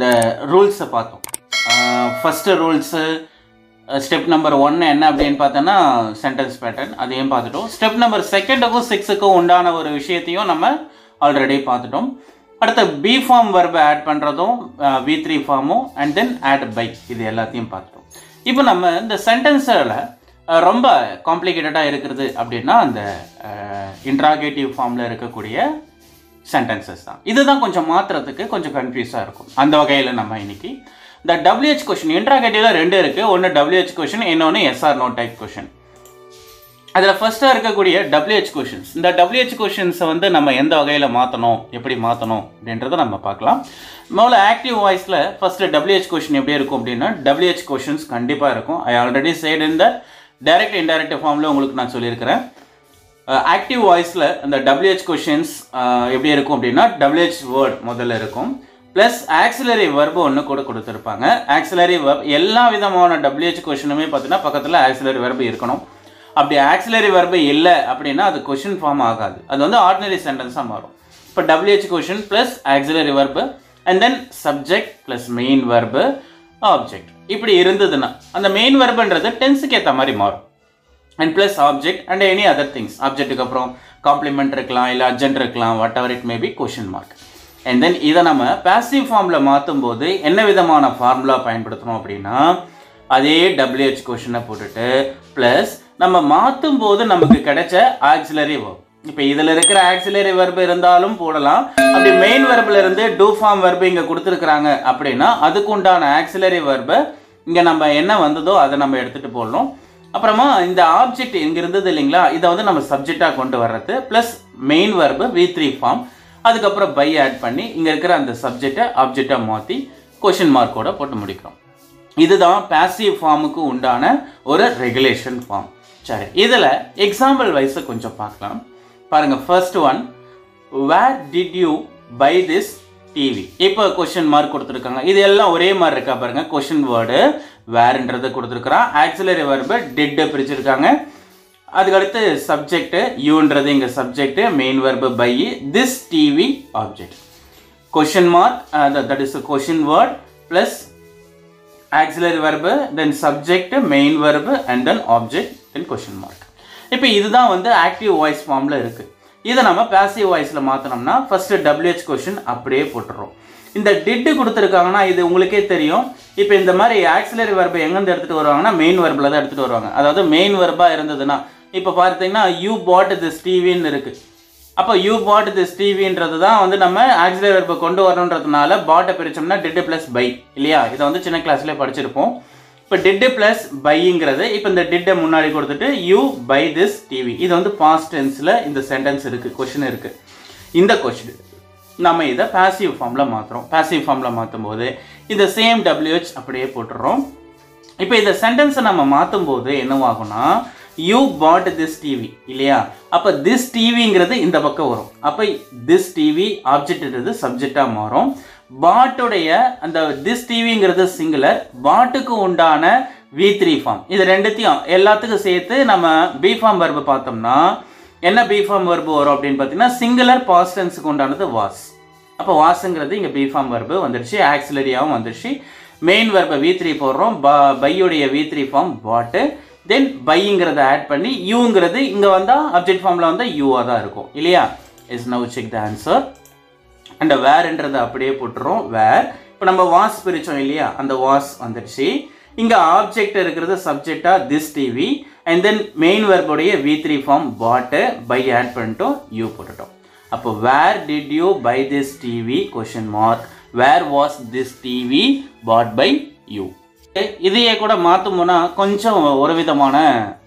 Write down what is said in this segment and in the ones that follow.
அந்த ரூல்ஸை பார்த்தோம் ஃபஸ்ட்டு ரூல்ஸு ஸ்டெப் நம்பர் ஒன்று என்ன அப்படின்னு பார்த்தோன்னா சென்டென்ஸ் பேட்டர்ன் அதையும் பார்த்துட்டோம் ஸ்டெப் நம்பர் செகண்டுக்கும் சிக்ஸுக்கும் உண்டான ஒரு விஷயத்தையும் நம்ம ஆல்ரெடி பார்த்துட்டோம் அடுத்த பி ஃபார்ம் வர்பை ஆட் பண்ணுறதும் வி த்ரீ ஃபார்மும் அண்ட் தென் ஆட் பை இது எல்லாத்தையும் பார்த்துட்டோம் இப்போ நம்ம இந்த சென்டென்ஸில் ரொம்ப காம்ப்ளிகேட்டடாக இருக்கிறது அப்படின்னா அந்த இன்ட்ராகேட்டிவ் ஃபார்மில் இருக்கக்கூடிய சென்டென்சஸ் தான் இதுதான் கொஞ்சம் மாற்றுறதுக்கு கொஞ்சம் கன்ஃபியூஸாக இருக்கும் அந்த வகையில் நம்ம இன்னைக்கு இந்த டபிள்யூஹெச் கொஷின் இன்ட்ராகேட்டிவ்ல ரெண்டு இருக்குது ஒன்று டபிள்யூஹெச் கொஷின் இன்னொன்று எஸ்ஆர் நோ டைப் கொஷின் அதில் ஃபஸ்ட்டாக இருக்கக்கூடிய டபிள்யூஹெச் கொஷின்ஸ் இந்த டபிள்யூஹெச் கொஷின்ஸை வந்து நம்ம எந்த வகையில் மாற்றணும் எப்படி மாற்றணும் அப்படின்றத நம்ம பார்க்கலாம் முதல்ல ஆக்டிவ் வாய்ஸில் ஃபஸ்ட்டு டபிள்யூஹெச் கொஷின் எப்படி இருக்கும் அப்படின்னா டபிள்யூஹெச் கொஷின்ஸ் கண்டிப்பாக இருக்கும் ஐ ஆல்ரெடி சைடு இந்த டைரக்ட் இன்டைரக்ட் ஃபார்மில் உங்களுக்கு நான் சொல்லியிருக்கிறேன் ஆக்டிவ் வாய்ஸில் அந்த டபிள்யூஹெச் கொஷின்ஸ் எப்படி இருக்கும் அப்படின்னா டபிள்யூஹெச் வேர்ட் முதல்ல இருக்கும் ப்ளஸ் ஆக்சிலரி வர்பு ஒன்று கூட கொடுத்துருப்பாங்க ஆக்சிலரி வர்ப் எல்லா விதமான டபிள்யூஹெச் கொஷினுமே பார்த்தீங்கன்னா பக்கத்தில் ஆக்சிலரி வர்பு இருக்கணும் அப்படி ஆக்சிலரி வர்பு இல்லை அப்படின்னா அது கொஷின் ஃபார்ம் ஆகாது அது வந்து ஆர்டினரி சென்டென்ஸாக மாறும் இப்போ W H question plus auxiliary verb and then subject plus main verb object இப்படி இருந்ததுன்னா அந்த மெயின் வர்புன்றது டென்ஸுக்கு ஏற்ற மாதிரி மாறும் and plus object and any other things ஆப்ஜெக்ட்டுக்கு அப்புறம் காம்ப்ளிமெண்ட் இருக்கலாம் இல்லை அர்ஜென்ட் இருக்கலாம் whatever it may be question mark and then இதை நம்ம பேசிவ் ஃபார்மில் மாற்றும் போது என்ன விதமான ஃபார்முலா பயன்படுத்தணும் அப்படின்னா அதே டபிள்யூஹெச் கொஷினை போட்டுட்டு ப்ளஸ் நம்ம மாற்றும் போது நமக்கு கிடைச்ச ஆக்சிலரி verb இப்போ இதில் இருக்கிற ஆக்சிலரி verb இருந்தாலும் போடலாம் அப்படி மெயின் வெர்பில் இருந்து டூ ஃபார்ம் verb இங்கே கொடுத்துருக்குறாங்க அப்படின்னா அதுக்கு உண்டான ஆக்சிலரி verb இங்கே நம்ம என்ன வந்ததோ அதை நம்ம எடுத்துகிட்டு போடணும் அப்புறமா இந்த ஆப்ஜெக்ட் இங்கே இருந்தது இல்லைங்களா இதை வந்து நம்ம சப்ஜெக்டாக கொண்டு வர்றது plus main verb V three form அதுக்கப்புறம் பை ஆட் பண்ணி இங்கே இருக்கிற அந்த சப்ஜெக்டை ஆப்ஜெக்டாக மாற்றி கொஷின் மார்க்கோட போட்டு முடிக்கிறோம் இதுதான் பாசிவ் ஃபார்முக்கு உண்டான ஒரு ரெகுலேஷன் ஃபார்ம் சரி இதில் எக்ஸாம்பிள் வைஸை கொஞ்சம் பார்க்கலாம் பாருங்கள் first one where did you buy this TV இப்போ கொஷின் மார்க் கொடுத்துருக்காங்க இது எல்லாம் ஒரே மாதிரி இருக்கா பாருங்க கொஷின் வேர்டு வேர்ன்றது கொடுத்துருக்குறான் ஆக்சிலரி வர்பு டிட்டு பிரிச்சிருக்காங்க அதுக்கடுத்து சப்ஜெக்ட் யூன்றது இங்கே subject main verb buy this TV object question mark that is question word plus auxiliary verb then subject main verb and then object then question mark இப்போ இதுதான் வந்து active voice ஃபார்மில் இருக்குது இதை நம்ம பேசிவ் வாய்ஸில் மாற்றினோம்னா ஃபஸ்ட்டு டபிள்யூஹெச் கொஷின் அப்படியே போட்டுறோம் இந்த டிட்டு கொடுத்துருக்காங்கன்னா இது உங்களுக்கே தெரியும் இப்போ இந்த மாதிரி ஆக்சிலரி வர்பை எங்கேருந்து எடுத்துகிட்டு வருவாங்கன்னா மெயின் வர்பில் தான் எடுத்துகிட்டு வருவாங்க அதாவது மெயின் வர்பாக இருந்ததுன்னா இப்போ பார்த்தீங்கன்னா யூ பாட் திஸ் டிவின்னு இருக்குது அப்போ யூ பாட் திஸ் டிவின்றது தான் வந்து நம்ம ஆக்சிலரி வர்பை கொண்டு வரணுன்றதுனால பாட்டை பிரித்தோம்னா டிட்டு ப்ளஸ் பை இல்லையா இதை வந்து சின்ன கிளாஸ்லேயே படிச்சிருப்போம் இப்போ டிட்டு ப்ளஸ் பைங்கிறது இப்போ இந்த டிட்டை முன்னாடி கொடுத்துட்டு யூ பை திஸ் டிவி இது வந்து பாஸ்ட் டென்ஸில் இந்த சென்டென்ஸ் இருக்குது கொஷின் இருக்குது இந்த கொஷின் நம்ம இதை பாசிவ் ஃபார்மில் மாற்றுறோம் பாசிவ் ஃபார்மில் மாற்றும் போது இந்த சேம் டபிள்யூஹெச் அப்படியே போட்டுடுறோம் இப்போ இந்த சென்டென்ஸை நம்ம மாற்றும் போது என்னவாகும்னா யூ பாட் திஸ் டிவி இல்லையா அப்போ திஸ் டிவிங்கிறது இந்த பக்கம் வரும் அப்போ திஸ் டிவி ஆப்ஜெக்ட்ன்றது சப்ஜெக்டாக மாறும் பாட்டுடைய அந்த திஸ் டிவிங்கிறது சிங்குலர் பாட்டுக்கு உண்டான வி த்ரீ ஃபார்ம் இது ரெண்டுத்தையும் எல்லாத்துக்கும் சேர்த்து நம்ம பி ஃபார்ம் வர்பு பார்த்தோம்னா என்ன பி ஃபார்ம் வர்பு வரும் அப்படின்னு பார்த்தீங்கன்னா சிங்குலர் பாஸ்டன்ஸுக்கு உண்டானது வாஸ் அப்போ வாஸுங்கிறது இங்கே பி ஃபார்ம் வர்பு வந்துடுச்சு ஆக்சிலரியாகவும் வந்துடுச்சு மெயின் வர்பை வி த்ரீ போடுறோம் ப பையுடைய வி த்ரீ ஃபார்ம் பாட்டு தென் பைங்கிறத ஆட் பண்ணி யூங்கிறது இங்கே வந்தால் அப்ஜெக்ட் ஃபார்மில் வந்தால் யூவாக தான் இருக்கும் இல்லையா is now check the answer and வேர்ன்றதை அப்படியே போட்டுறோம் வேர் இப்போ நம்ம வாஸ் பிரித்தோம் இல்லையா அந்த வாஸ் வந்துடுச்சு இங்கே ஆப்ஜெக்ட் இருக்கிறது சப்ஜெக்டாக this TV and then main வெர்புடைய V three form bought by add பண்ணிட்டோம் யூ போட்டுட்டோம் அப்போ where did you buy this TV question mark where was this TV bought by you இதையே கூட மாற்றோம்னா கொஞ்சம் ஒரு விதமான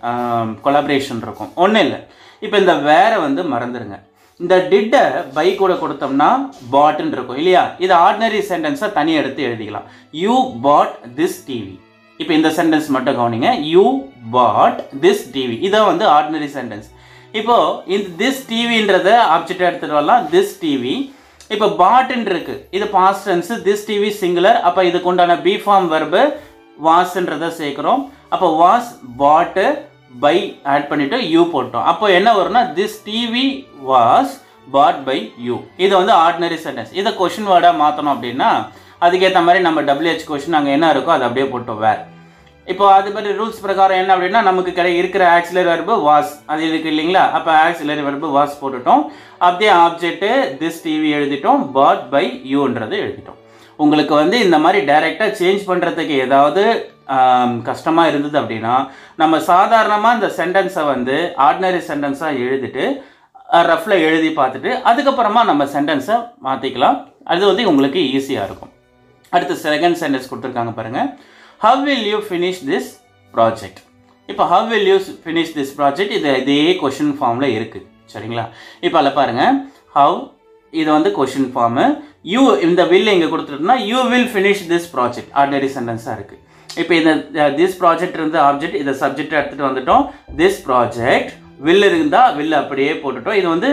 கொலாபரேஷன் இருக்கும் ஒன்றும் இல்லை இப்போ இந்த வேரை வந்து மறந்துடுங்க இந்த டிட்டை பை கூட கொடுத்தோம்னா பாட்னு இருக்கும் இல்லையா இது ஆர்டினரி சென்டென்ஸை தனி எடுத்து எழுதிக்கலாம் யூ பாட் திஸ் டிவி இப்போ இந்த சென்டென்ஸ் மட்டும் கவனிங்க யூ பாட் திஸ் டிவி இதான் வந்து ஆர்டினரி சென்டென்ஸ் இப்போ இந்த திஸ் டிவின்றத ஆப்ஜெக்ட் எடுத்துட்டு வரலாம் திஸ் டிவி இப்போ பாட்டுன்னு இருக்கு இது past tense this TV singular அப்போ இதுக்கு உண்டான பி ஃபார்ம் வெர்பு வாஸ்ன்றதை சேர்க்குறோம் அப்போ வாஸ் பாட்டு பை ஆட் பண்ணிட்டு யூ போட்டோம் அப்போ என்ன வரும்னா this TV was bought by you இது வந்து ஆர்டினரி சென்டென்ஸ் இதை கொஷின் வேர்டாக மாற்றணும் அப்படின்னா அதுக்கேற்ற மாதிரி நம்ம டபிள்யூஹெச் கொஷின் அங்கே என்ன இருக்கோ அதை அப்படியே போட்டோம் வேர் இப்போ அது மாதிரி ரூல்ஸ் பிரகாரம் என்ன அப்படின்னா நமக்கு கிடை இருக்கிற ஆக்சிலரி வெர்பு வாஸ் அது இருக்கு இல்லைங்களா அப்போ ஆக்சிலரி வெர்பு வாஸ் போட்டுட்டோம் அப்படியே ஆப்ஜெக்ட்டு திஸ் டிவி எழுதிட்டோம் பாட் பை யூன்றது எழுதிட்டோம் உங்களுக்கு வந்து இந்த மாதிரி டைரெக்டாக சேஞ்ச் பண்ணுறதுக்கு ஏதாவது கஷ்டமாக இருந்தது அப்படின்னா நம்ம சாதாரணமாக இந்த சென்டென்ஸை வந்து ஆர்டினரி சென்டென்ஸாக எழுதிட்டு ரஃப்பில் எழுதி பார்த்துட்டு அதுக்கப்புறமா நம்ம சென்டென்ஸை மாற்றிக்கலாம் அது வந்து உங்களுக்கு ஈஸியாக இருக்கும் அடுத்து செகண்ட் சென்டென்ஸ் கொடுத்துருக்காங்க பாருங்கள் how will you finish this project இப்போ how will you finish this project இது இதே கொஷின் ஃபார்மில் இருக்குது சரிங்களா இப்போ அதில் பாருங்கள் ஹவ் இது வந்து கொஷின் ஃபார்மு யூ இந்த வில் இங்கே கொடுத்துட்டோம்னா you will finish this project ordinary சென்டென்ஸாக இருக்குது இப்போ இந்த திஸ் ப்ராஜெக்ட் இருந்து ஆப்ஜெக்ட் இதை சப்ஜெக்ட் எடுத்துகிட்டு வந்துட்டோம் திஸ் ப்ராஜெக்ட் வில் இருந்தால் வில் அப்படியே போட்டுட்டோம் இது வந்து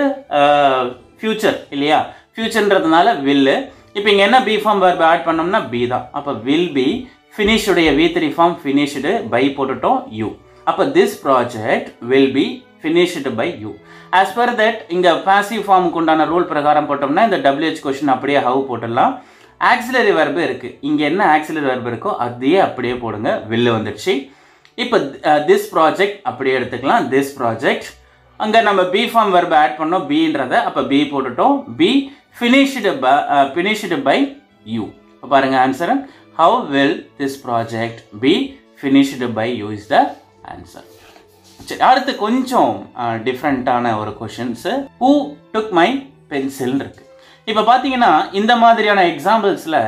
ஃப்யூச்சர் இல்லையா ஃப்யூச்சர்ன்றதுனால வில்லு இப்போ இங்கே என்ன பி ஃபார்ம் வேர்பு ஆட் பண்ணோம்னா பி தான் அப்போ வில் பி ஃபினிஷுடைய V three form finished by போட்டுட்டோம் யூ அப்போ this project will be finished by you as per that இங்கே பாசிவ் ஃபார்முக்கு உண்டான ரூல் பிரகாரம் போட்டோம்னா இந்த டபிள்யூஹெச் கொஷின் அப்படியே ஹவு போட்டுடலாம் ஆக்சிலரி வெர்பு இருக்குது இங்கே என்ன ஆக்சிலரி வெர்பு இருக்கோ அதையே அப்படியே போடுங்க வில்லு வந்துடுச்சு இப்போ திஸ் ப்ராஜெக்ட் அப்படியே எடுத்துக்கலாம் திஸ் ப்ராஜெக்ட் அங்கே நம்ம பி ஃபார்ம் வெர்பு ஆட் பண்ணோம் பின்றத அப்போ பி போட்டுட்டோம் be finished by finished by you இப்போ பாருங்கள் answer how will this project be finished by you is the answer சரி அடுத்து கொஞ்சம் டிஃப்ரெண்ட்டான ஒரு கொஷின்ஸு ஹூ டுக் மை பென்சில்னு இருக்கு இப்போ பார்த்தீங்கன்னா இந்த மாதிரியான எக்ஸாம்பிள்ஸில்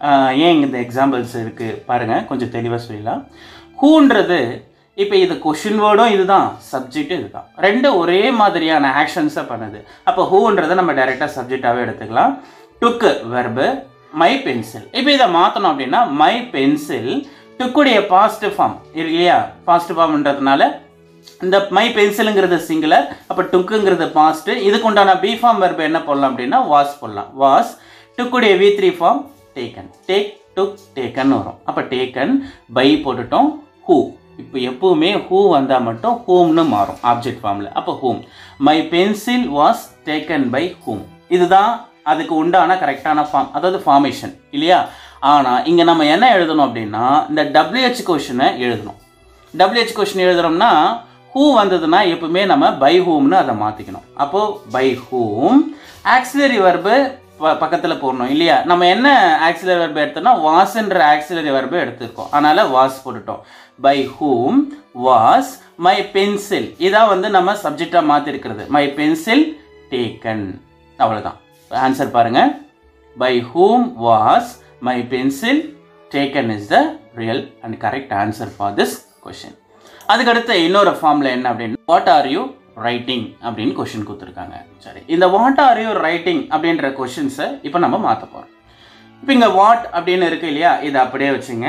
ஏன் இந்த எக்ஸாம்பிள்ஸ் இருக்குது பாருங்கள் கொஞ்சம் தெளிவாக சொல்லலாம் ஹூன்றது இப்போ இது கொஷின் வேர்டும் இதுதான் சப்ஜெக்டும் இதுதான் ரெண்டும் ஒரே மாதிரியான ஆக்ஷன்ஸை பண்ணுது அப்போ ஹூன்றதை நம்ம டைரெக்டாக சப்ஜெக்டாகவே எடுத்துக்கலாம் டுக்கு வெர்பு மை பென்சில் இப்போ இதை மாற்றணும் அப்படின்னா மை பென்சில் டுக்குடைய பாசிட்டிவ் ஃபார்ம் இல்லையா பாசிட்டிவ் ஃபார்ம்ன்றதுனால இந்த மை பென்சிலுங்கிறது சிங்குலர் அப்போ டுக்குங்கிறது பாஸ்ட் இதுக்கு உண்டான பி ஃபார்ம் வெர்பு என்ன போடலாம் அப்படின்னா வாஸ் போடலாம் வாஸ் டுக்குடைய V three form taken take took taken வரும் அப்போ டேக்கன் பை போட்டுட்டோம் ஹூ இப்போ எப்பவுமே ஹூ வந்தால் மட்டும் ஹூம்னு மாறும் ஆப்ஜெக்ட் ஃபார்மில் அப்போ whom my pencil was taken by whom இதுதான் அதுக்கு உண்டான கரெக்டான ஃபார்ம் அதாவது ஃபார்மேஷன் இல்லையா ஆனால் இங்கே நம்ம என்ன எழுதணும் அப்படின்னா இந்த டபிள்யூஹெச் கொஷினை எழுதணும் டபிள்யூஹெச் கொஷின் எழுதுறோம்னா ஹூ வந்ததுன்னா எப்பவுமே நம்ம பை ஹூம்னு அதை மாற்றிக்கணும் அப்போது பை ஹூம் ஆக்சிலரி வர்பு பக்கத்தில் போடணும் இல்லையா நம்ம என்ன ஆக்சிலரி வர்பு எடுத்தோம்னா வாஸ்ன்ற ஆக்சிலரி வர்பு எடுத்திருக்கோம் அதனால் வாஸ் போட்டுட்டோம் by whom was my pencil இதான் வந்து நம்ம சப்ஜெக்டாக மாற்றிருக்கிறது மை பென்சில் டேக்கன் அவ்வளோதான் ஆன்சர் பாருங்க by whom was my pencil taken is the real and correct answer for this question அதுக்கடுத்து இன்னொரு ஃபார்மில் என்ன அப்படின்னு வாட் ஆர் யூ ரைட்டிங் அப்படின்னு கொஷின் கொடுத்துருக்காங்க சரி இந்த வாட் ஆர் யூ ரைட்டிங் அப்படின்ற கொஷின்ஸை இப்போ நம்ம மாற்ற போகிறோம் இப்போ இங்கே வாட் அப்படின்னு இருக்கு இல்லையா இதை அப்படியே வச்சுங்க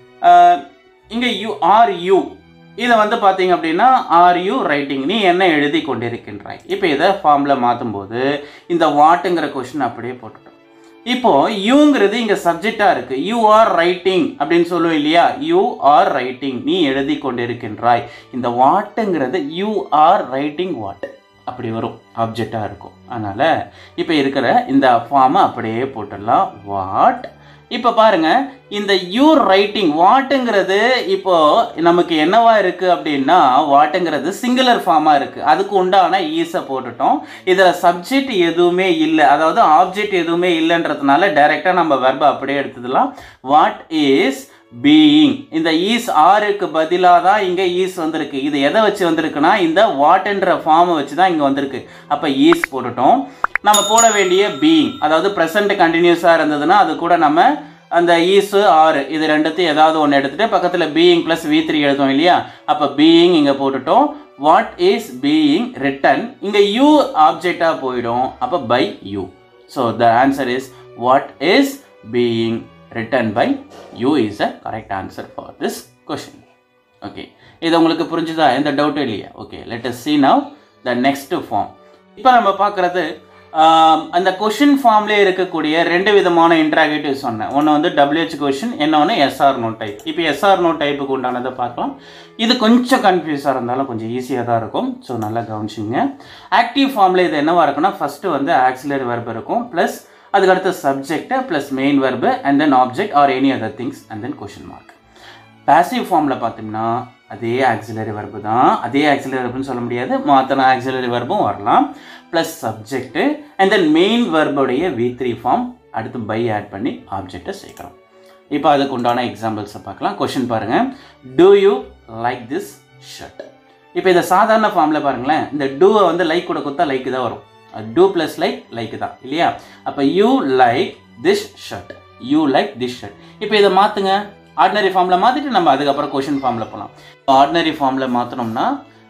இங்கே யூ ஆர் யூ இதை வந்து பார்த்தீங்க அப்படின்னா ஆர் யூ ரைட்டிங் நீ என்ன எழுதி கொண்டிருக்கின்றாய் இப்போ இதை ஃபார்மில் மாற்றும் போது இந்த வாட்டுங்கிற கொஷின் அப்படியே போட்டுட்டோம் இப்போ யூங்கிறது இங்க சப்ஜெக்டா இருக்கு யூ ஆர் ரைட்டிங் அப்படின்னு சொல்லுவோம் இல்லையா யூ ஆர் ரைட்டிங் நீ எழுதி கொண்டிருக்கின்றாய் இந்த வாட்டுங்கிறது யூ ஆர் ரைட்டிங் வாட் அப்படி வரும் ஆப்ஜெக்டாக இருக்கும் அதனால் இப்போ இருக்கிற இந்த ஃபார்மை அப்படியே போட்டுடலாம் வாட் இப்போ பாருங்க இந்த யூ ரைட்டிங் வாட்டுங்கிறது இப்போ நமக்கு என்னவா இருக்கு அப்படின்னா வாட்டுங்கிறது சிங்குலர் ஃபார்மா இருக்கு அதுக்கு உண்டான ஈஸை போட்டுட்டோம் இதில் சப்ஜெக்ட் எதுவுமே இல்லை அதாவது ஆப்ஜெக்ட் எதுவுமே இல்லைன்றதுனால டைரெக்டாக நம்ம வெர்பை அப்படியே எடுத்துடலாம் வாட் இஸ் பீயிங் இந்த ஈஸ் ஆருக்கு பதிலாக தான் இங்கே ஈஸ் வந்திருக்கு இது எதை வச்சு வந்திருக்குன்னா இந்த வாட்ன்ற ஃபார்மை வச்சு தான் இங்கே வந்திருக்கு அப்போ ஈஸ் போட்டுட்டோம் நம்ம போட வேண்டிய பீயிங் அதாவது ப்ரெசன்ட் கண்டினியூஸாக இருந்ததுன்னா அது கூட நம்ம அந்த ஈஸு ஆறு இது ரெண்டுத்தையும் ஏதாவது ஒன்று எடுத்துட்டு பக்கத்தில் பீயிங் ப்ளஸ் வி த்ரீ எழுதும் இல்லையா அப்போ பீயிங் இங்கே போட்டுட்டோம் வாட் இஸ் பீயிங் ரிட்டன் இங்கே யூ ஆப்ஜெக்டாக போயிடும் அப்போ by you so the answer is what is being written by you is the correct answer for this question okay இது உங்களுக்கு புரிஞ்சுதா எந்த டவுட்டும் இல்லையா okay let us see now the next form இப்போ நம்ம பார்க்குறது அந்த கொஷின் ஃபார்ம்லேயே இருக்கக்கூடிய ரெண்டு விதமான இன்ட்ராகேட்டிவ் சொன்னேன் ஒன்று வந்து டபிள்யூஹெச் கொஷின் இன்னொன்று எஸ்ஆர் நோ டைப் இப்போ எஸ்ஆர் நோ டைப்புக்கு உண்டானதை பார்க்கலாம் இது கொஞ்சம் கன்ஃபியூஸாக இருந்தாலும் கொஞ்சம் ஈஸியாக தான் இருக்கும் ஸோ நல்லா கவனிச்சிங்க ஆக்டிவ் ஃபார்மில் இது என்னவா இருக்குன்னா ஃபஸ்ட்டு வந்து ஆக்சிலரி வெர்ப் இருக்கும் ப்ளஸ் அதுக்கு அடுத்து subject plus main verb and then object or any other things and then question mark passive ஃபார்மில் பார்த்தோம்னா அதே ஆக்சிலரி வெர்பு தான் அதே ஆக்சிலரி வெர்புன்னு சொல்ல முடியாது மாற்றின ஆக்சிலரி வெர்பும் வரலாம் plus subject and then main வெர்புடைய வி த்ரீ ஃபார்ம் அடுத்து பை ஆட் பண்ணி ஆப்ஜெக்டை சேர்க்குறோம் இப்போ அதுக்கு உண்டான எக்ஸாம்பிள்ஸை பார்க்கலாம் கொஷின் பாருங்கள் do you like this shirt இப்போ இதை சாதாரண ஃபார்மில் பாருங்களேன் இந்த டூவை வந்து லைக் கூட கொடுத்தா லைக் தான் வரும் டூ ப்ளஸ் லைக் லைக் தான் இல்லையா அப்போ you like this shirt you like this shirt இப்போ இதை மாற்றுங்க ஆர்டினரி ஃபார்மில் மாற்றிட்டு நம்ம அதுக்கப்புறம் கொஷின் ஃபார்மில் போகலாம் ஆர்டினரி ஃபார்மில் மாற்றினோம்னா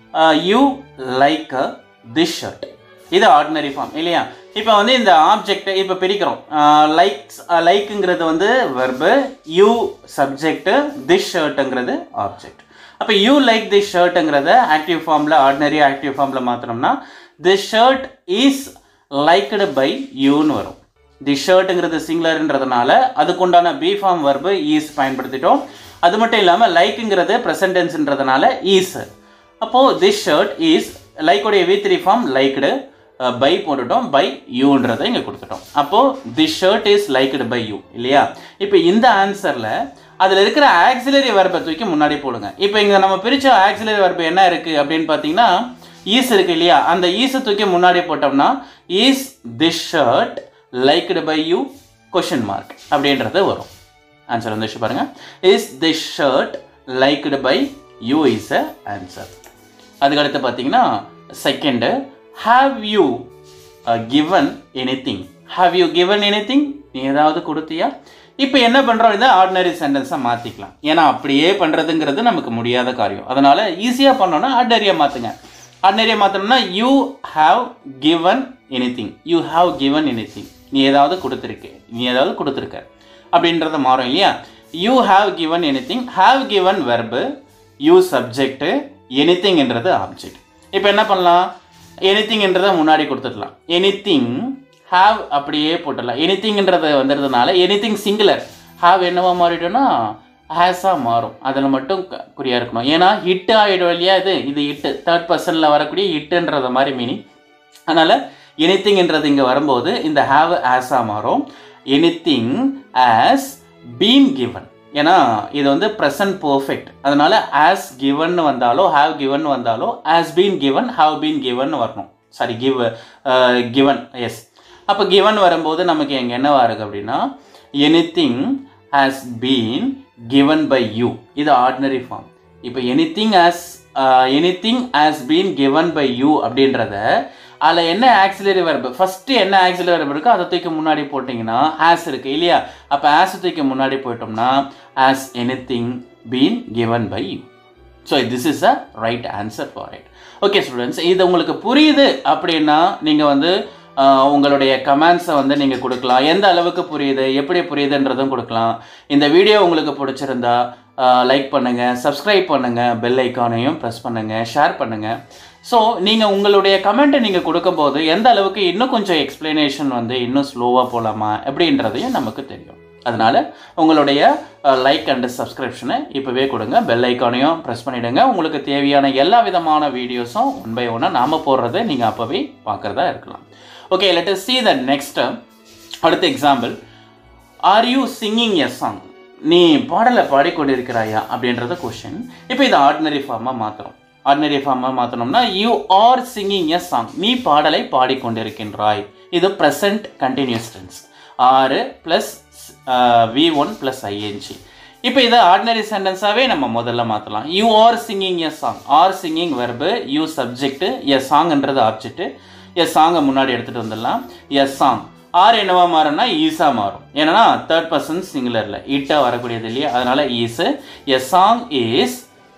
யூ லைக் திஸ் ஷர்ட் இது ஆர்டினரி ஃபார்ம் இல்லையா இப்போ வந்து இந்த ஆப்ஜெக்டை இப்போ பிரிக்கிறோம் லைக்ஸ் லைக்குங்கிறது வந்து வெர்பு யூ சப்ஜெக்ட் திஸ் ஷர்ட்டுங்கிறது ஆப்ஜெக்ட் அப்போ யூ லைக் திஸ் ஷர்ட்டுங்கிறத ஆக்டிவ் ஃபார்மில் ஆர்டினரி ஆக்டிவ் ஃபார்மில் மாற்றினோம்னா this shirt is liked by யூன்னு வரும் தி ஷர்ட்டுங்கிறது சிங்குலர்ன்றதுனால அதுக்குண்டான பி ஃபார்ம் வர்பு ஈஸ் பயன்படுத்திட்டோம் அது மட்டும் இல்லாமல் லைக்குங்கிறது ப்ரெசன்டென்ஸ்ன்றதுனால ஈஸ் அப்போது திஸ் ஷர்ட் இஸ் லைக்குடைய V three form liked by போட்டுட்டோம் பை யூன்றதை இங்கே கொடுத்துட்டோம் அப்போது this shirt is liked by you இல்லையா இப்போ இந்த ஆன்சரில் அதில் இருக்கிற ஆக்சிலரி வர்பை தூக்கி முன்னாடி போடுங்க இப்போ இங்கே நம்ம பிரித்த ஆக்சிலரி வர்பு என்ன இருக்குது அப்படின்னு பார்த்தீங்கன்னா ஈஸ் இருக்கு இல்லையா அந்த ஈஸை தூக்கி முன்னாடி போட்டோம்னா is this shirt liked by you question mark அப்படின்றது வரும் ஆன்சர் வந்துச்சு பாருங்க is this shirt liked by you is a answer அதுக்கடுத்து பார்த்தீங்கன்னா second have you given anything have you given anything நீ ஏதாவது கொடுத்தியா இப்போ என்ன பண்ணுறோம் இதை ஆர்டினரி சென்டென்ஸாக மாற்றிக்கலாம் ஏன்னா அப்படியே பண்ணுறதுங்கிறது நமக்கு முடியாத காரியம் அதனால் ஈஸியாக பண்ணோன்னா ஆர்டினரியாக மாற்றுங்க ஆர்டினரியாக மாற்றணும்னா you have given anything you have given anything நீ ஏதாவது கொடுத்துருக்கு நீ ஏதாவது கொடுத்துருக்க அப்படின்றத மாறும் இல்லையா you have given anything have given verb you subject எனிதிங்ன்றது ஆப்ஜெக்ட் இப்போ என்ன பண்ணலாம் எனிதிங்ன்றதை முன்னாடி கொடுத்துடலாம் எனிதிங் ஹாவ் அப்படியே போட்டுடலாம் எனிதிங்ன்றது வந்துடுறதுனால எனிதிங் சிங்குலர் ஹாவ் என்னவா மாறிட்டோம்னா ஹேஸாக மாறும் அதில் மட்டும் க- குறியா இருக்கணும் ஏன்னா ஹிட்டு ஆகிடும் இல்லையா இது இது ஹிட்டு தேர்ட் பர்சனில் வரக்கூடிய ஹிட்டுன்றத மாதிரி மீனிங் அதனால் எனிதிங்ன்றது இங்கே வரும்போது இந்த ஹாவ் ஆஸாக மாறும் எனிதிங் ஆஸ் பீன் given ஏன்னா இது வந்து ப்ரெசன்ட் பர்ஃபெக்ட் அதனால ஆஸ் given வந்தாலோ ஹாவ் given வந்தாலோ has been given have been given வரணும் சாரி கிவ் கிவன் எஸ் அப்போ given வரும்போது நமக்கு எங்கே என்னவா இருக்கு அப்படின்னா anything has been given by you இது ஆர்டினரி ஃபார்ம் இப்போ anything as anything has been given by you அப்படின்றத அதில் என்ன ஆக்சிலரி verb ஃபஸ்ட்டு என்ன ஆக்சிலரி verb இருக்கோ அதை தூக்கி முன்னாடி போட்டிங்கன்னா ஆஸ் இருக்குது இல்லையா அப்போ ஆஸ் தூக்கி முன்னாடி போயிட்டோம்னா has anything been given by you so this is a right answer for it okay students இது உங்களுக்கு புரியுது அப்படின்னா நீங்கள் வந்து ஆஹ், உங்களுடைய கமெண்ட்ஸை வந்து நீங்கள் கொடுக்கலாம் எந்த அளவுக்கு புரியுது எப்படி புரியுதுன்றதும் கொடுக்கலாம் இந்த வீடியோ உங்களுக்கு பிடிச்சிருந்தா லைக் பண்ணுங்கள் சப்ஸ்கிரைப் பண்ணுங்கள் பெல் ஐக்கானையும் ப்ரெஸ் பண்ணுங்கள் ஷேர் பண்ணுங்கள் ஸோ நீங்கள் உங்களுடைய கமெண்ட்டை நீங்கள் கொடுக்கும்போது எந்த அளவுக்கு இன்னும் கொஞ்சம் எக்ஸ்ப்ளனேஷன் வந்து இன்னும் ஸ்லோவாக போகலாமா எப்படின்றதையும் நமக்கு தெரியும் அதனால உங்களுடைய லைக் அண்ட் சப்ஸ்கிரிப்ஷனை இப்போவே கொடுங்க பெல் ஐக்கானையும் ப்ரெஸ் பண்ணிவிடுங்க உங்களுக்கு தேவையான எல்லா விதமான வீடியோஸும் ஒன் பை ஒன்னாக நாம் போடுறதை நீங்கள் அப்போவே பார்க்குறதா இருக்கலாம் okay let us see the next அடுத்த example are you singing a song நீ பாடலை பாடிக்கொண்டிருக்கிறாயா அப்படின்றத கொஷின் இப்போ இது ஆர்டினரி ஃபார்மாக மாற்றுறோம் ஆர்டினரி ஃபார்மாக மாற்றணும்னா you are singing a song நீ பாடலை பாடிக்கொண்டிருக்கின்றாய் இது present continuous tense are plus V one plus ING இப்போ இதை ஆர்டினரி சென்டென்ஸாகவே நம்ம முதல்ல மாற்றலாம் you are singing a song are singing verb you subject a சாங்ன்றது ஆப்ஜெக்ட் எ சாங்கை முன்னாடி எடுத்துகிட்டு வந்துடலாம் எ சாங் ஆர் என்னவா மாறும்னா ஈஸா மாறும் ஏன்னா தேர்ட் பர்சன் சிங்குலரில் இட்டா வரக்கூடியது இல்லையா அதனால is a song is